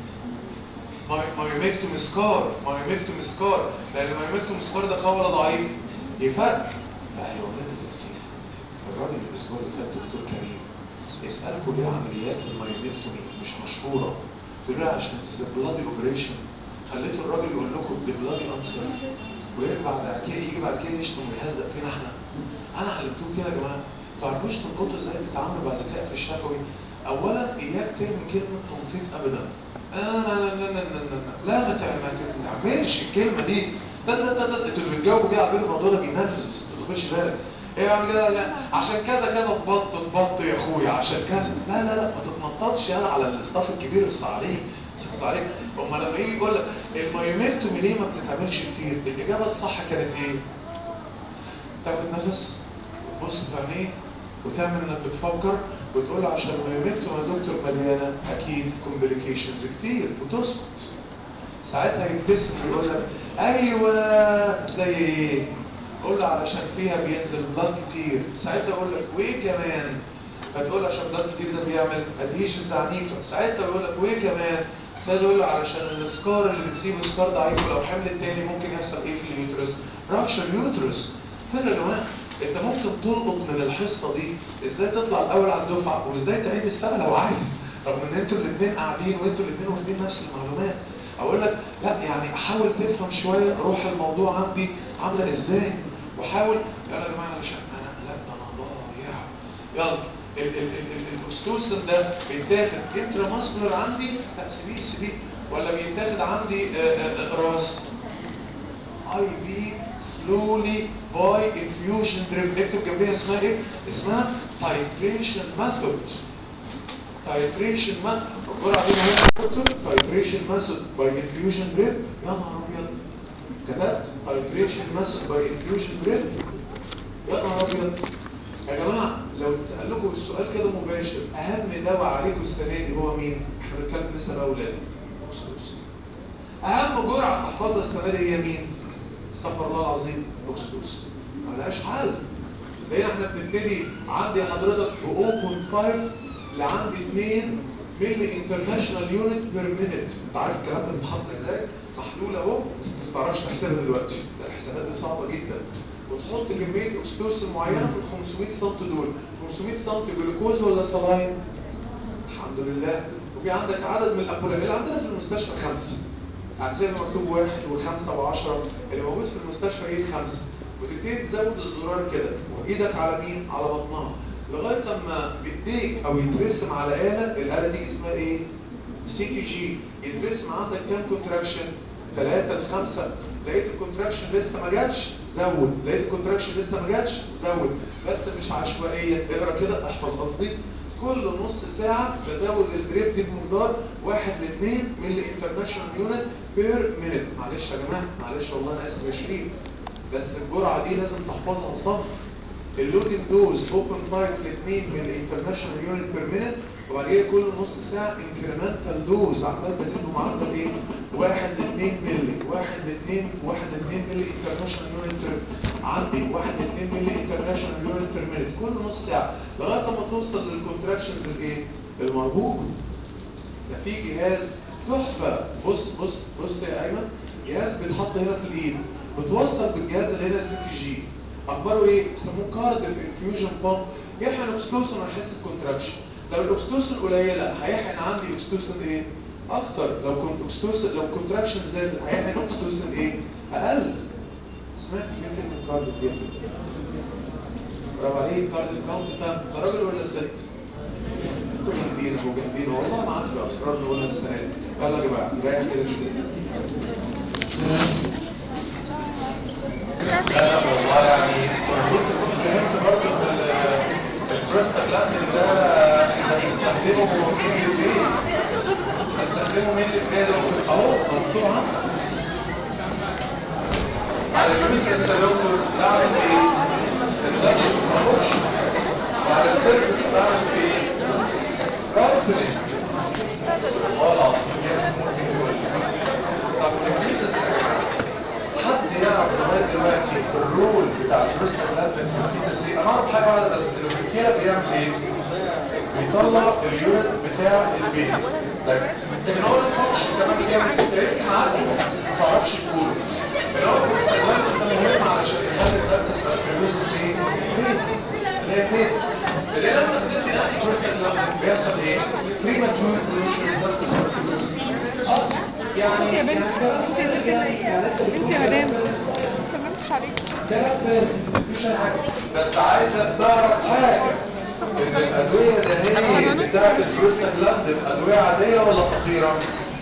مايوميكتوم سكار مايوميكتوم سكار لان المايوميكتوم سكار ده قوي ولا ضعيف يفرق لا يا ولاد التفسير الراجل الاسبوع اللي فات دكتور كريم يسالكم ليه عمليات المايوميكتومي مش مشهوره تقول له عشان تز بلادي اوبريشن خليتوا الراجل يقول لكم دي بلادي انسر ويرجع بعد كده يجي بعد كده يشتم ويهزق فينا احنا انا علمتكم كده يا جماعه تعرفوش تنقطوا ازاي تتعاملوا مع ذكاء في الشفوي اولا اياك ترمي كلمه تنطيط ابدا آه لا لا لا لا لا لا لا ما تعمل- ما تعملش الكلمه دي لا لا لا لا انتوا اللي بتجاوبوا بيه على الموضوع ده بينرفز بس ما تاخدش بالك ايه يا عم لا لا عشان كذا كذا تبط تبط يا اخويا عشان كذا لا لا لا ما تتنططش يلا على الاستاف الكبير اللي عليك بس عليك اما لما يجي يقول لك المايوميكتومي ليه ما بتتعملش كتير الاجابه الصح كانت ايه تاخد نفس وتبص في عينيه وتعمل انك بتفكر وتقول عشان المايوميكتوم يا دكتور مليانه اكيد كومبليكيشنز كتير وتسكت ساعتها يبتسم ويقول لك ايوه زي ايه قول له علشان فيها بينزل بلاد كتير ساعتها يقول لك وايه كمان فتقول له عشان بلاد كتير ده بيعمل اديشنز عنيفه ساعتها يقول لك وايه كمان ساعتها يقول له علشان السكار اللي بتسيبه سكار ضعيف ولو حمل التاني ممكن يحصل ايه في اليوترس رابشر يوترس فين يا جماعه انت ممكن تلقط من الحصه دي ازاي تطلع الاول على الدفعه وازاي تعيد السنه لو عايز رغم ان انتوا الاثنين قاعدين وانتوا الاثنين واخدين نفس المعلومات اقول لك لا يعني حاول تفهم شويه روح الموضوع عندي عامله ازاي وحاول يلا يا جماعه انا مش انا لا ده انا ضايع يلا ال- ال- ال- ال- الاكستوسن ده بيتاخد انترا ماسكولار عندي لا سيبيه سيبيه ولا بيتاخد عندي آه، آه، آه، راس اي في سلولي باي انفيوجن دريب اكتب جنبيها اسمها ايه؟ اسمها تايتريشن ميثود تايتريشن ميثود الجرعه دي مهمه يا دكتور تايتريشن ميثود باي انفيوجن دريب يا نهار ابيض كتبت تايتريشن ميثود باي انفيوجن دريب يا نهار ابيض يا جماعه لو تسال لكم السؤال كده مباشر اهم دواء عليكم السنه دي هو مين؟ احنا بنتكلم لسه بقى اولاد اهم جرعه تحفظها السنه دي هي مين؟ استغفر الله العظيم اكسدوس ملهاش حل لان احنا بنبتدي عندي حضرتك ب 0.5 لعندي 2 ملي انترناشونال يونت بير مينيت انت عارف الكلام ده بيتحط ازاي؟ محلول اهو بس ما تعرفش تحسبها دلوقتي ده الحسابات دي صعبه جدا وتحط كميه اكسدوس معينه في ال 500 سم دول 500 سم جلوكوز ولا صلاين؟ الحمد لله وفي عندك عدد من الأبولات اللي عندنا في المستشفى خمسة يعني زي ما مكتوب واحد وخمسة وعشرة اللي موجود في المستشفى ايه خمسة وتبتدي تزود الزرار كده وايدك على مين؟ على بطنها لغاية لما بايديك او يترسم على آلة الآلة دي اسمها ايه؟ سي تي جي يترسم عندك كام كونتراكشن؟ ثلاثة لخمسة لقيت الكونتراكشن لسه ما جاتش زود لقيت الكونتراكشن لسه ما جاتش زود بس مش عشوائية اقرا كده احفظ قصدي كل نص ساعة بزود الدريب دي بمقدار واحد لاثنين ملي انترناشونال يونت بير مينيت معلش يا جماعة معلش والله انا اسف يا شريف بس الجرعة دي لازم تحفظها صف اللودنج دوز 0.5 ل 2 ملي انترناشونال يونت بير مينيت وبعد كده كل نص ساعه انكريمنتال دوز عمال بزيد بمعدل ايه 1 ل 2 مللي 1 ل 2 1 ل 2 مللي انترناشونال يونت عندي 1 ل 2 مللي انترناشونال يونت بير مينيت كل نص ساعه لغايه ما توصل للكونتراكشنز الايه المرهوبه ده في جهاز تحفه بص بص بص يا ايمن جهاز بيتحط هنا في الايد بتوصل بالجهاز اللي هنا السي تي جي اخباره ايه بيسموه كارد انفيوجن بامب يحقن الاكستوسن ويحس بكونتراكشن لو الاكستوسن قليله هيحقن عندي اكستوسن ايه اكتر لو كنت اكستوسن لو كونتراكشن زاد هيحقن اكستوسن ايه اقل سمعت فين كلمه كارد دي برافو عليك كارد كاونت كام ده راجل ولا ست انتوا جامدين اهو جامدين والله ما عادش اسرار نقولها السنه دي يلا يا جماعه رايح كده شويه لا والله يعني كنت كنت فهمت برضه ان البروستاجلاندين ده احنا بنستخدمه مين اللي فين؟ بنستخدمه مين اللي فين؟ اهو مكتوب عنها على اليوترس يا دكتور بعمل ايه؟ الزكش ما وعلى السيرفس بعمل ايه؟ كاستلينج والله العظيم طب نجيب حد يعرف لغايه دلوقتي الرول بتاع البروستاجلاندين في الفيتس ايه؟ انا اعرف حاجه واحده بس الفيتيلا بيعمل ايه؟ بيطلع اليورين بتاع البيبي لكن هو الفانكشن كمان بيعمل انت يمكن عارفه بس ما تعرفش تقوله اللي هو البروستاجلاندين ده مهم علشان يخلي الدم سيركيولوزيس ايه؟ اللي هي بيت اللي لما بتدي انتي بروستاجلاندين بيحصل ايه؟ بريماتور يعني انت يا بنت انت يا بنت انت يا مدام ما سلمتش عليك مفيش حاجة بس عايزة تعرف حاجة ان الأدوية اللي هي بتاعت البروستاجلاندين أدوية عادية ولا خطيرة؟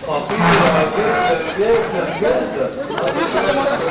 خطيرة جدا جدا جدا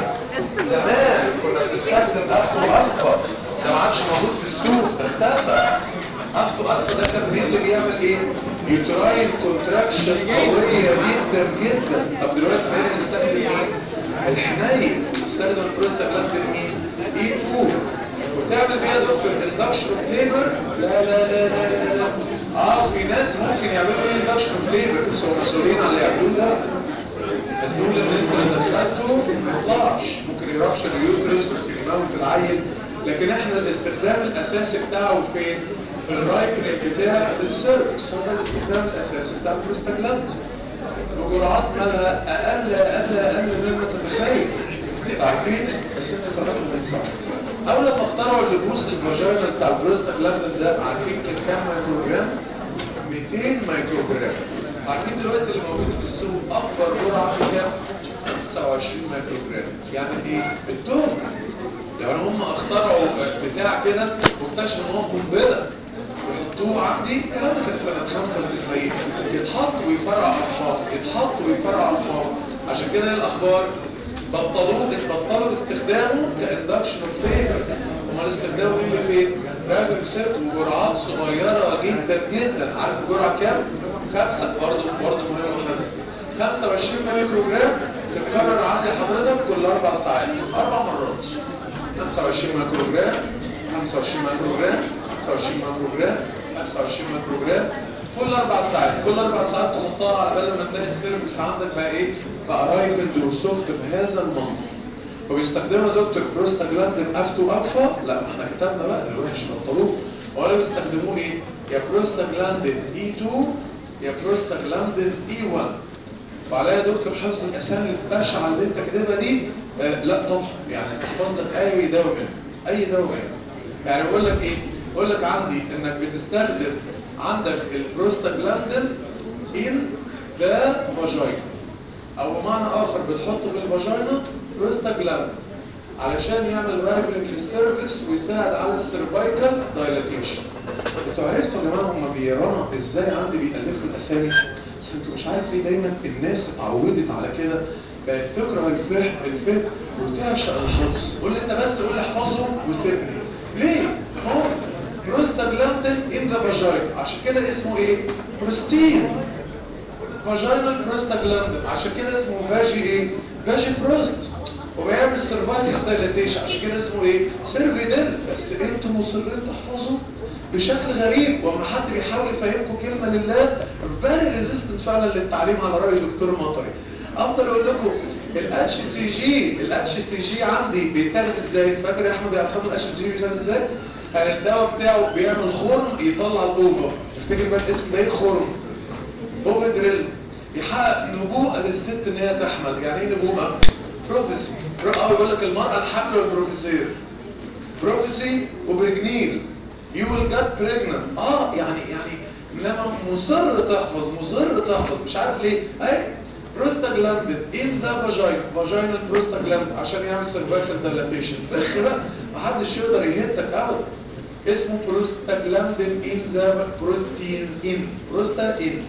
زمان كنا بنستخدم أخو ألفا ده ما عادش موجود في السوق ده اختفى أخو ألفا ده كان مين اللي بيعمل إيه؟ يوتراين كونتراكشن قوية جدا جدا طب دلوقتي بقينا نستخدم إيه؟ الحنين نستخدم البروستاجلاندين مين؟ اي 2 وتعمل بيها دكتور اندكشن فليفر لا لا لا لا لا لا اه في ناس ممكن يعملوا ايه اندكشن فليفر بس هم مسؤولين على اللي يعملوه ده مسؤول ان انت لو دخلته ما يطلعش ممكن يروحش اليوترس ممكن يموت العيل لكن احنا الاستخدام الاساسي بتاعه فين؟ في الرايكنج بتاع السيرفكس هو ده الاستخدام الاساسي بتاع البروستاجلاندين بجرعات مالها اقل اقل اقل مما تتخيل عارفين بس انت طلعت من صح اول لما اخترعوا اللبوس الفاجينا بتاع البروستاجلاندين ده عارفين كان كام مايكروجرام 200 مايكروجرام عارفين دلوقتي اللي موجود في السوق اكبر جرعه كام 29 مايكروجرام يعني ايه التوم يعني هم اخترعوا بتاع كده واكتشفوا ان هو قنبله يحطوه عندي الكلام ده كان سنة 95 يتحط ويفرع ألفاظ يتحط ويفرع ألفاظ عشان كده إيه الأخبار بطلوه بطلوا استخدامه كاندكشن اوف فيفر امال استخدامه ايه اللي فين؟ راجل سيرك وجرعات صغيرة جدا جدا عارف الجرعة كام؟ خمسة برضه برضه مهم خمسة 25 مايكرو جرام تتكرر عند حضرتك كل أربع ساعات أربع مرات 25 مايكرو جرام 25 مايكرو جرام 25 مايكرو جرام 25 مايكرو جرام كل اربع ساعات كل اربع ساعات تحطها على بال ما تلاقي السيرفكس عندك بقى ايه بقى رايبند وسوفت بهذا المنظر فبيستخدمها دكتور بروستاجلاندين اف تو الفا لا ما احنا كتبنا بقى الوحش بطلوه ولا بيستخدموه ايه يا بروستاجلاندين اي 2 يا بروستاجلاندين اي 1 وعليها دكتور حفظ الاسامي البشعه اللي انت كاتبها دي آه لا طبعا يعني احفظ لك اي دواء منه اي دواء منه يعني بقول لك ايه بقول لك عندي انك بتستخدم عندك البروستاجلاندين ان ذا فاجينا او بمعنى اخر بتحطه في الفاجينا بروستاجلاندين علشان يعمل رايبلنج للسيرفكس ويساعد على السيرفايكال دايلاتيشن انتوا عرفتوا يا جماعه هم بيرانا ازاي عندي بيألفوا الاسامي بس انتوا مش عارف ليه دايما الناس اتعودت على كده بقت تكره الفهم الفهم وتعشق الحفظ قول لي انت بس قول لي احفظه وسيبني ليه؟ هو بروستاجلاندين ان ذا فاجينا عشان كده اسمه ايه؟ بروستين فاجينال بروستاجلاندين عشان كده اسمه فاجي ايه؟ فاجي بروست وبيعمل سيرفايكال دايلاتيشن عشان كده اسمه ايه؟ سيرفيدل بس انتوا مصرين تحفظوا بشكل غريب وما حد بيحاول يفهمكم كلمه لله فيري ريزيستنت فعلا للتعليم على راي دكتور مطري افضل اقول لكم الاتش سي جي الاتش سي جي عندي بيتاخد ازاي فاكر يا احمد يا عصام الاتش سي جي بيتاخد ازاي كان الدواء بتاعه بيعمل خرم يطلع الاوفر تفتكر بقى الاسم ده ايه خرم اوفر دريل يحقق نبوءه للست ان هي تحمل يعني ايه نبوءه بروفيسي اه يقول لك المراه الحامل والبروفيسير بروفيسي وبرجنيل يو ويل جت بريجننت اه يعني يعني لما مصر تحفظ مصر تحفظ مش عارف ليه اهي بروستاجلاندين ان ذا فاجينا فاجينال بروستاجلاند عشان يعمل سيرفايكال دايلاتيشن فخ بقى محدش يقدر يهتك ابدا اسمه بروستاجلاندين ان ذا بروستينز ان بروستا ان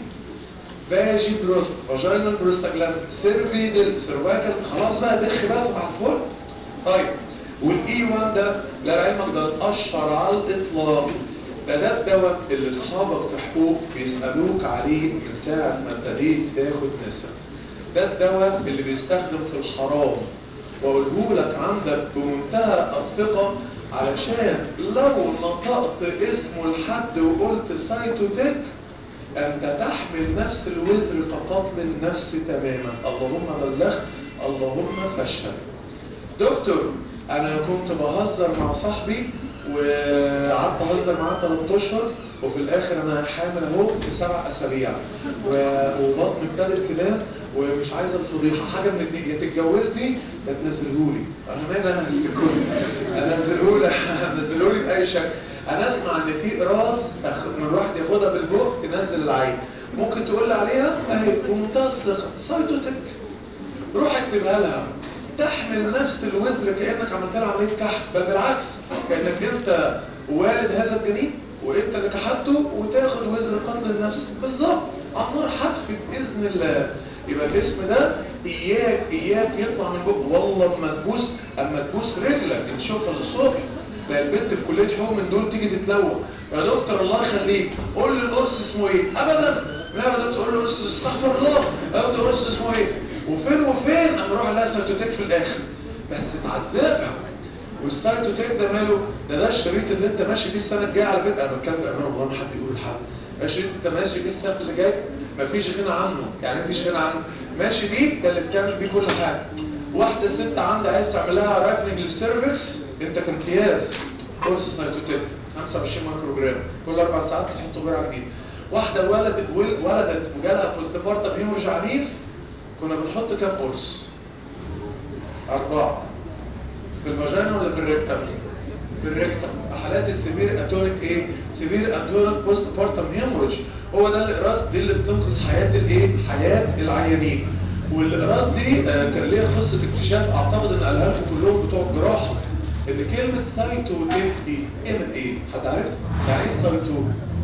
فاجي بروست فاجينال بروستاجلاند سيرفيدل سيرفايكال خلاص بقى دخ بقى صباح الفل طيب والاي 1 ده لعلمك ده الاشهر على الاطلاق ده ده الدواء اللي اصحابك في حقوق بيسالوك عليه من ساعه ما ابتديت تاخد نسب ده الدواء اللي بيستخدم في الحرام واقوله لك عندك بمنتهى الثقه علشان لو نطقت اسمه لحد وقلت سايتوتك أنت تحمل نفس الوزر كقتل النفس تماما اللهم بلغت اللهم فاشهد دكتور أنا كنت بهزر مع صاحبي وقعدت أهزر معاه 3 أشهر وفي الآخر أنا حامل أهو في سبع أسابيع وبطني ابتدت تنام ومش عايزة الفضيحة حاجة من اتنين يا تتجوزني يا تنزلهولي أنا مالي أنا هستكوني أنزلهولي أنزلهولي بأي شكل انا اسمع ان في راس من الواحد ياخدها بالبوق تنزل العين ممكن تقول لي عليها اهي بمنتهى الثقه سايتوتك روح اكتبها لها تحمل نفس الوزر كانك عملت لها عمليه كحت بل بالعكس كانك انت والد هذا الجنين وانت اللي كحته وتاخد وزر قتل النفس بالظبط عمار حتف باذن الله يبقى الاسم ده اياك اياك يطلع من بق والله اما تبوس اما تبوس رجلك تشوفها للصبح لا البنت في كليه حقوق من دول تيجي تتلوى يا دكتور الله يخليك قول لي القرص اسمه ايه ابدا لا يا دكتور قول له القرص استغفر الله يا دكتور القرص اسمه ايه وفين وفين اما اروح الاقي سايتوتيك في الاخر بس تعذبها والسايتوتيك ده ماله ده ده الشريط اللي انت ماشي بيه السنه الجايه على فكره انا بتكلم بامان والله ما حد يقول لحد الشريط انت ماشي بيه السنه اللي جايه مفيش غنى عنه يعني مفيش غنى عنه ماشي بيه ده اللي بتعمل بيه كل حاجه واحده ست عندها عايز تعمل لها رايفنج للسيرفكس انت كامتياز كورس سايتوتيك 25 مايكرو جرام كل اربع ساعات تحط جرعه جديده واحده ولدت ولدت وجالها بوست بارتم هيمورج عنيف كنا بنحط كام قرص اربعه في الفاجينا ولا في الريكتم في الريكتم حالات السيفير اتونيك ايه سيفير اتونيك بوست بارتم هيمورج هو ده الاقراص دي اللي بتنقذ حياه الايه حياه العيانين والاقراص دي آه كان ليها قصه اكتشاف اعتقد ان قالها لكم كلهم بتوع الجراحه ان كلمة سايتوتيك دي ايه من ايه؟ حد عارف؟ يعني ايه سايتو؟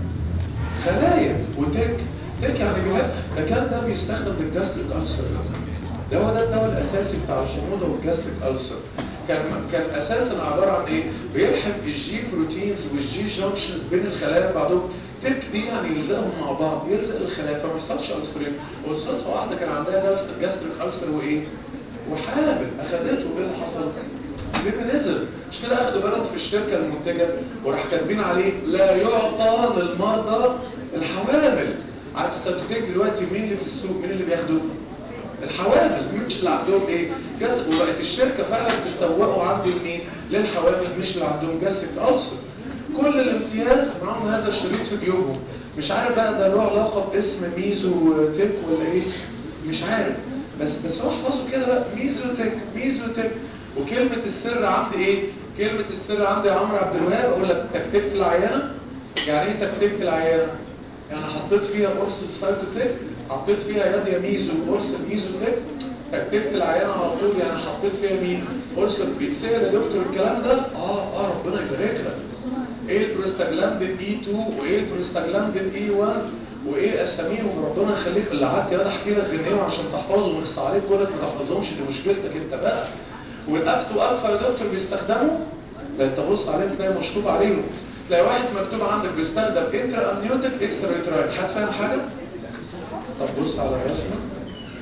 خلايا وتك تك يعني جهاز ده كان ده بيستخدم للجاستريك ألسر ده هو ده الدواء الاساسي بتاع الحموضة والجاستريك ألسر كان كان اساسا عبارة عن ايه؟ بيلحم الجي بروتينز والجي جانكشنز بين الخلايا بعضهم تك دي يعني يلزقهم مع بعض يلزق الخلايا فما يحصلش ألسرين وصلتها واحدة كان عندها جاستريك ألسر وايه؟ وحامل اخدته ايه اللي حصل؟ البيبي نزل مش كده اخدوا بالهم في الشركة المنتجة وراح كاتبين عليه لا يعطى للمرضى الحوامل عارف السيتوتيك دلوقتي مين اللي في السوق مين اللي بياخدوه الحوامل مش اللي عندهم ايه جسد وبقت الشركة فعلا بتسوقوا عندي لمين للحوامل مش اللي عندهم جسد ألسر كل الامتياز معاهم هذا الشريط في جيوبهم مش عارف بقى ده له علاقة باسم ميزو تك ولا ايه مش عارف بس بس هو احفظوا كده بقى ميزو تك ميزو تك وكلمة السر عندي ايه؟ كلمة السر عندي يا عمرو عبد الوهاب اقول لك تكتبت العيانة يعني ايه تكتبت العيانة؟ يعني حطيت فيها قرص سايتوتيك حطيت فيها يد يا ميزو قرص ميزوتيك تكتبت العيانة على طول يعني حطيت فيها مين؟ قرص بيتسال يا دكتور الكلام ده؟ اه اه ربنا يبارك لك ايه البروستاجلاندين اي 2 وايه البروستاجلاندين اي 1 وايه اساميهم ربنا يخليك اللي قعدت انا احكي لك غنيهم عشان تحفظهم ونخص عليك كلك ما تحفظهمش دي مشكلتك انت بقى والاف تو الفا يا دكتور بيستخدموا ده انت بص عليهم تلاقي مشطوب عليهم تلاقي واحد مكتوب عندك بيستخدم انترا امنيوتيك اكسترا يوترايد حد فاهم حاجه طب بص على الرسمه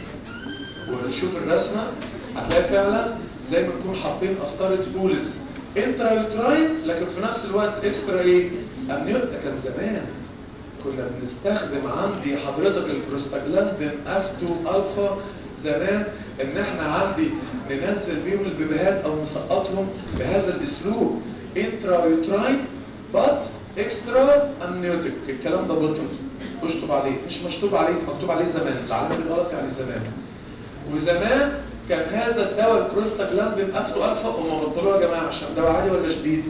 وشوف الرسمه هتلاقي فعلا زي ما تكون حاطين قسطره فولز انترا يوتراين لكن في نفس الوقت اكسترا ايه امنيوت ده كان زمان كنا بنستخدم عندي حضرتك البروستاجلاندين اف 2 الفا زمان ان احنا عندي ننزل بيهم البيبيهات او نسقطهم بهذا الاسلوب انترا يوتراين بات اكسترا امنيوتيك الكلام ده بطل اشطب عليه مش مشطوب عليه مكتوب عليه زمان العلامه الغلط يعني زمان وزمان كان هذا الدواء البروستاجلاندين اف 2 الفا هم بطلوه يا جماعه عشان دواء عالي ولا شديد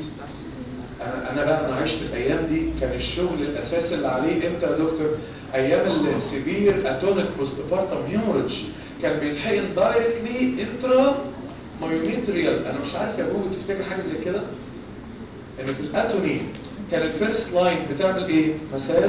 انا انا بقى انا عشت الايام دي كان الشغل الاساسي اللي عليه امتى يا دكتور ايام السيفير اتونيك بوست بارتم هيموريدج كان بيتحقن دايركتلي انترا مايوميتريال انا مش عارف يا ابوي تفتكر حاجه زي كده ان في الاتوني كان الفيرست لاين بتعمل ايه مساج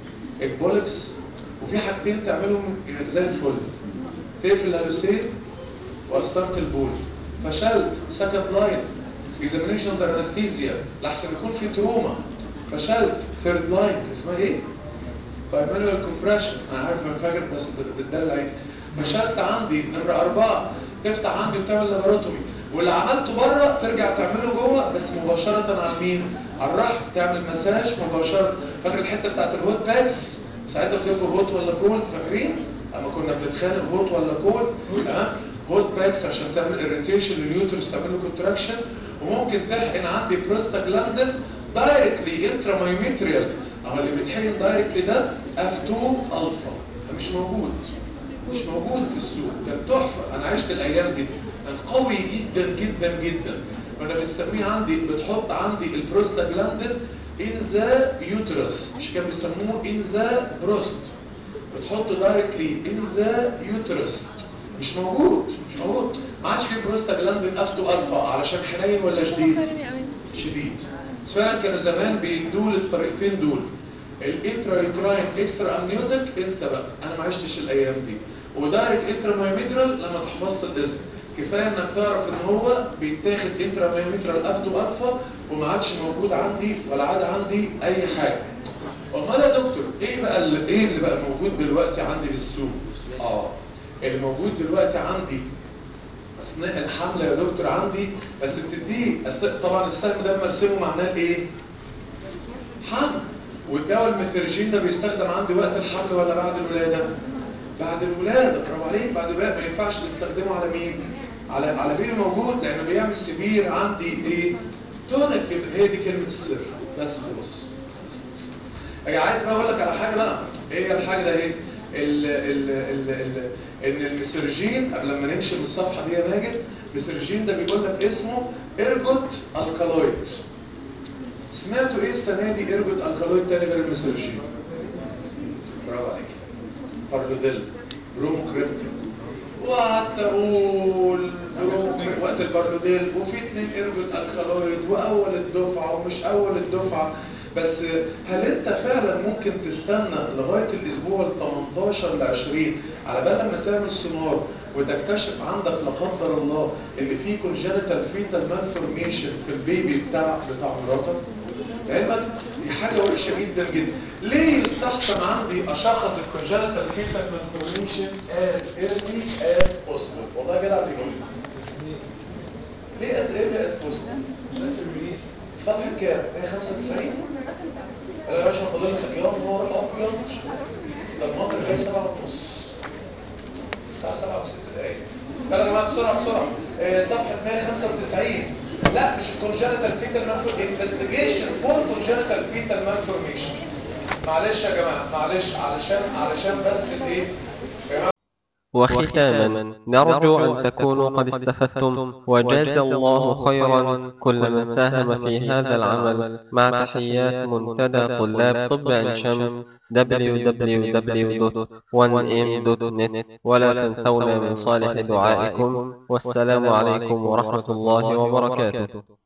البولكس وفي حاجتين تعملهم زي الفل تقفل الهلوسين واسطره البول فشلت سكند لاين اكزامينيشن اندر انستيزيا لحسن يكون في تروما فشلت ثيرد لاين اسمها ايه؟ بايمانوال كومبريشن انا عارف انا فاكر بس بتدل عليه فشلت عندي نمره اربعه تفتح عندي وتعمل لاباروتومي واللي عملته بره ترجع تعمله جوه بس مباشره على مين؟ على الرحم تعمل مساج مباشره فاكر الحته بتاعت الهوت باكس ساعتها قلت لكم هوت ولا كولد فاكرين؟ اما كنا بنتخانق هوت ولا كولد ها هوت باكس عشان تعمل اريتيشن لليوترس تعمل له كونتراكشن وممكن تحقن عندي بروستاجلاندين دايركتلي انترا مايوميتريال اهو اللي بيتحقن دايركتلي ده اف 2 الفا ده مش موجود مش موجود في السوق كان تحفه انا عشت الايام دي كان قوي جدا جدا جدا كنا بنسميه عندي بتحط عندي البروستاجلاندين ان ذا يوترس مش كانوا بيسموه ان ذا بروست بتحط دايركتلي ان ذا يوترس مش موجود مش موجود ما عادش في بروستاجلاندين اف 2 الفا علشان حنين ولا شديد شديد فعلا كانوا زمان بيدوا الطريقتين دول الانترا يوتراين اكسترا امنيوتيك انسى بقى انا ما عشتش الايام دي ودايركت انترا مايوميترال لما تحفظت الاسم كفايه انك تعرف ان هو بيتاخد انترا مايوميترال اف 2 الفا وما عادش موجود عندي ولا عاد عندي اي حاجه امال يا دكتور ايه بقى اللي ايه اللي بقى موجود دلوقتي عندي في السوق اه اللي موجود دلوقتي عندي اثناء الحمله يا دكتور عندي بس بتديه أس- طبعا السهم ده مرسمه معناه ايه حمل والدواء الميثرجين ده بيستخدم عندي وقت الحمل ولا بعد الولاده بعد الولاده برافو عليك بعد الولاده ما ينفعش تستخدمه على مين على على بيبي موجود لانه بيعمل سبير عندي ايه تونك هي دي كلمه السر بس خلاص اجي عايز بقى اقول لك على حاجه بقى ايه هي الحاجه ده ايه ال ال ال ال ان المسرجين قبل ما نمشي من الصفحه دي يا ماجد المسرجين ده بيقول لك اسمه ارجوت الكالويد سمعتوا ايه السنه دي ارجوت الكالويد تاني غير المسرجين برافو عليك بارلوديل بروموكريبتين وقعدت اقول بروموكريبتين وقت البارلوديل وفي اتنين ارجوت الكالويد واول الدفعه ومش اول الدفعه بس هل انت فعلا ممكن تستنى لغايه الاسبوع ال 18 ل 20 على بال لما تعمل سونار وتكتشف عندك لا قدر الله ان في كونجنتال فيتال مالفورميشن في البيبي بتاع بتاع مراتك علمك دي حاجه وحشه جدا جدا ليه يستحسن عندي اشخص الكونجنتال فيتال مالفورميشن از ايرلي از بوسيبل والله يا جدع بيقول لي ليه از ايرلي از بوسيبل صفحه كام 195 يا باشا فاضل لك يا نهار ابيض ده المنطق جاي 7 ونص الساعه 7 و6 دقايق يلا يا جماعه بسرعه بسرعه آه، صفحه 195 لا مش الكونجنتال فيتال مالفور انفستيجيشن فور كونجنتال فيتال مالفورميشن معلش يا جماعه معلش علشان علشان بس ايه يا جماعه وختاما نرجو أن تكونوا قد استفدتم وجاز الله خيرا كل من ساهم في هذا العمل مع تحيات منتدى طلاب طب عين شمس www.1m.net ولا تنسونا من صالح دعائكم والسلام عليكم ورحمة الله وبركاته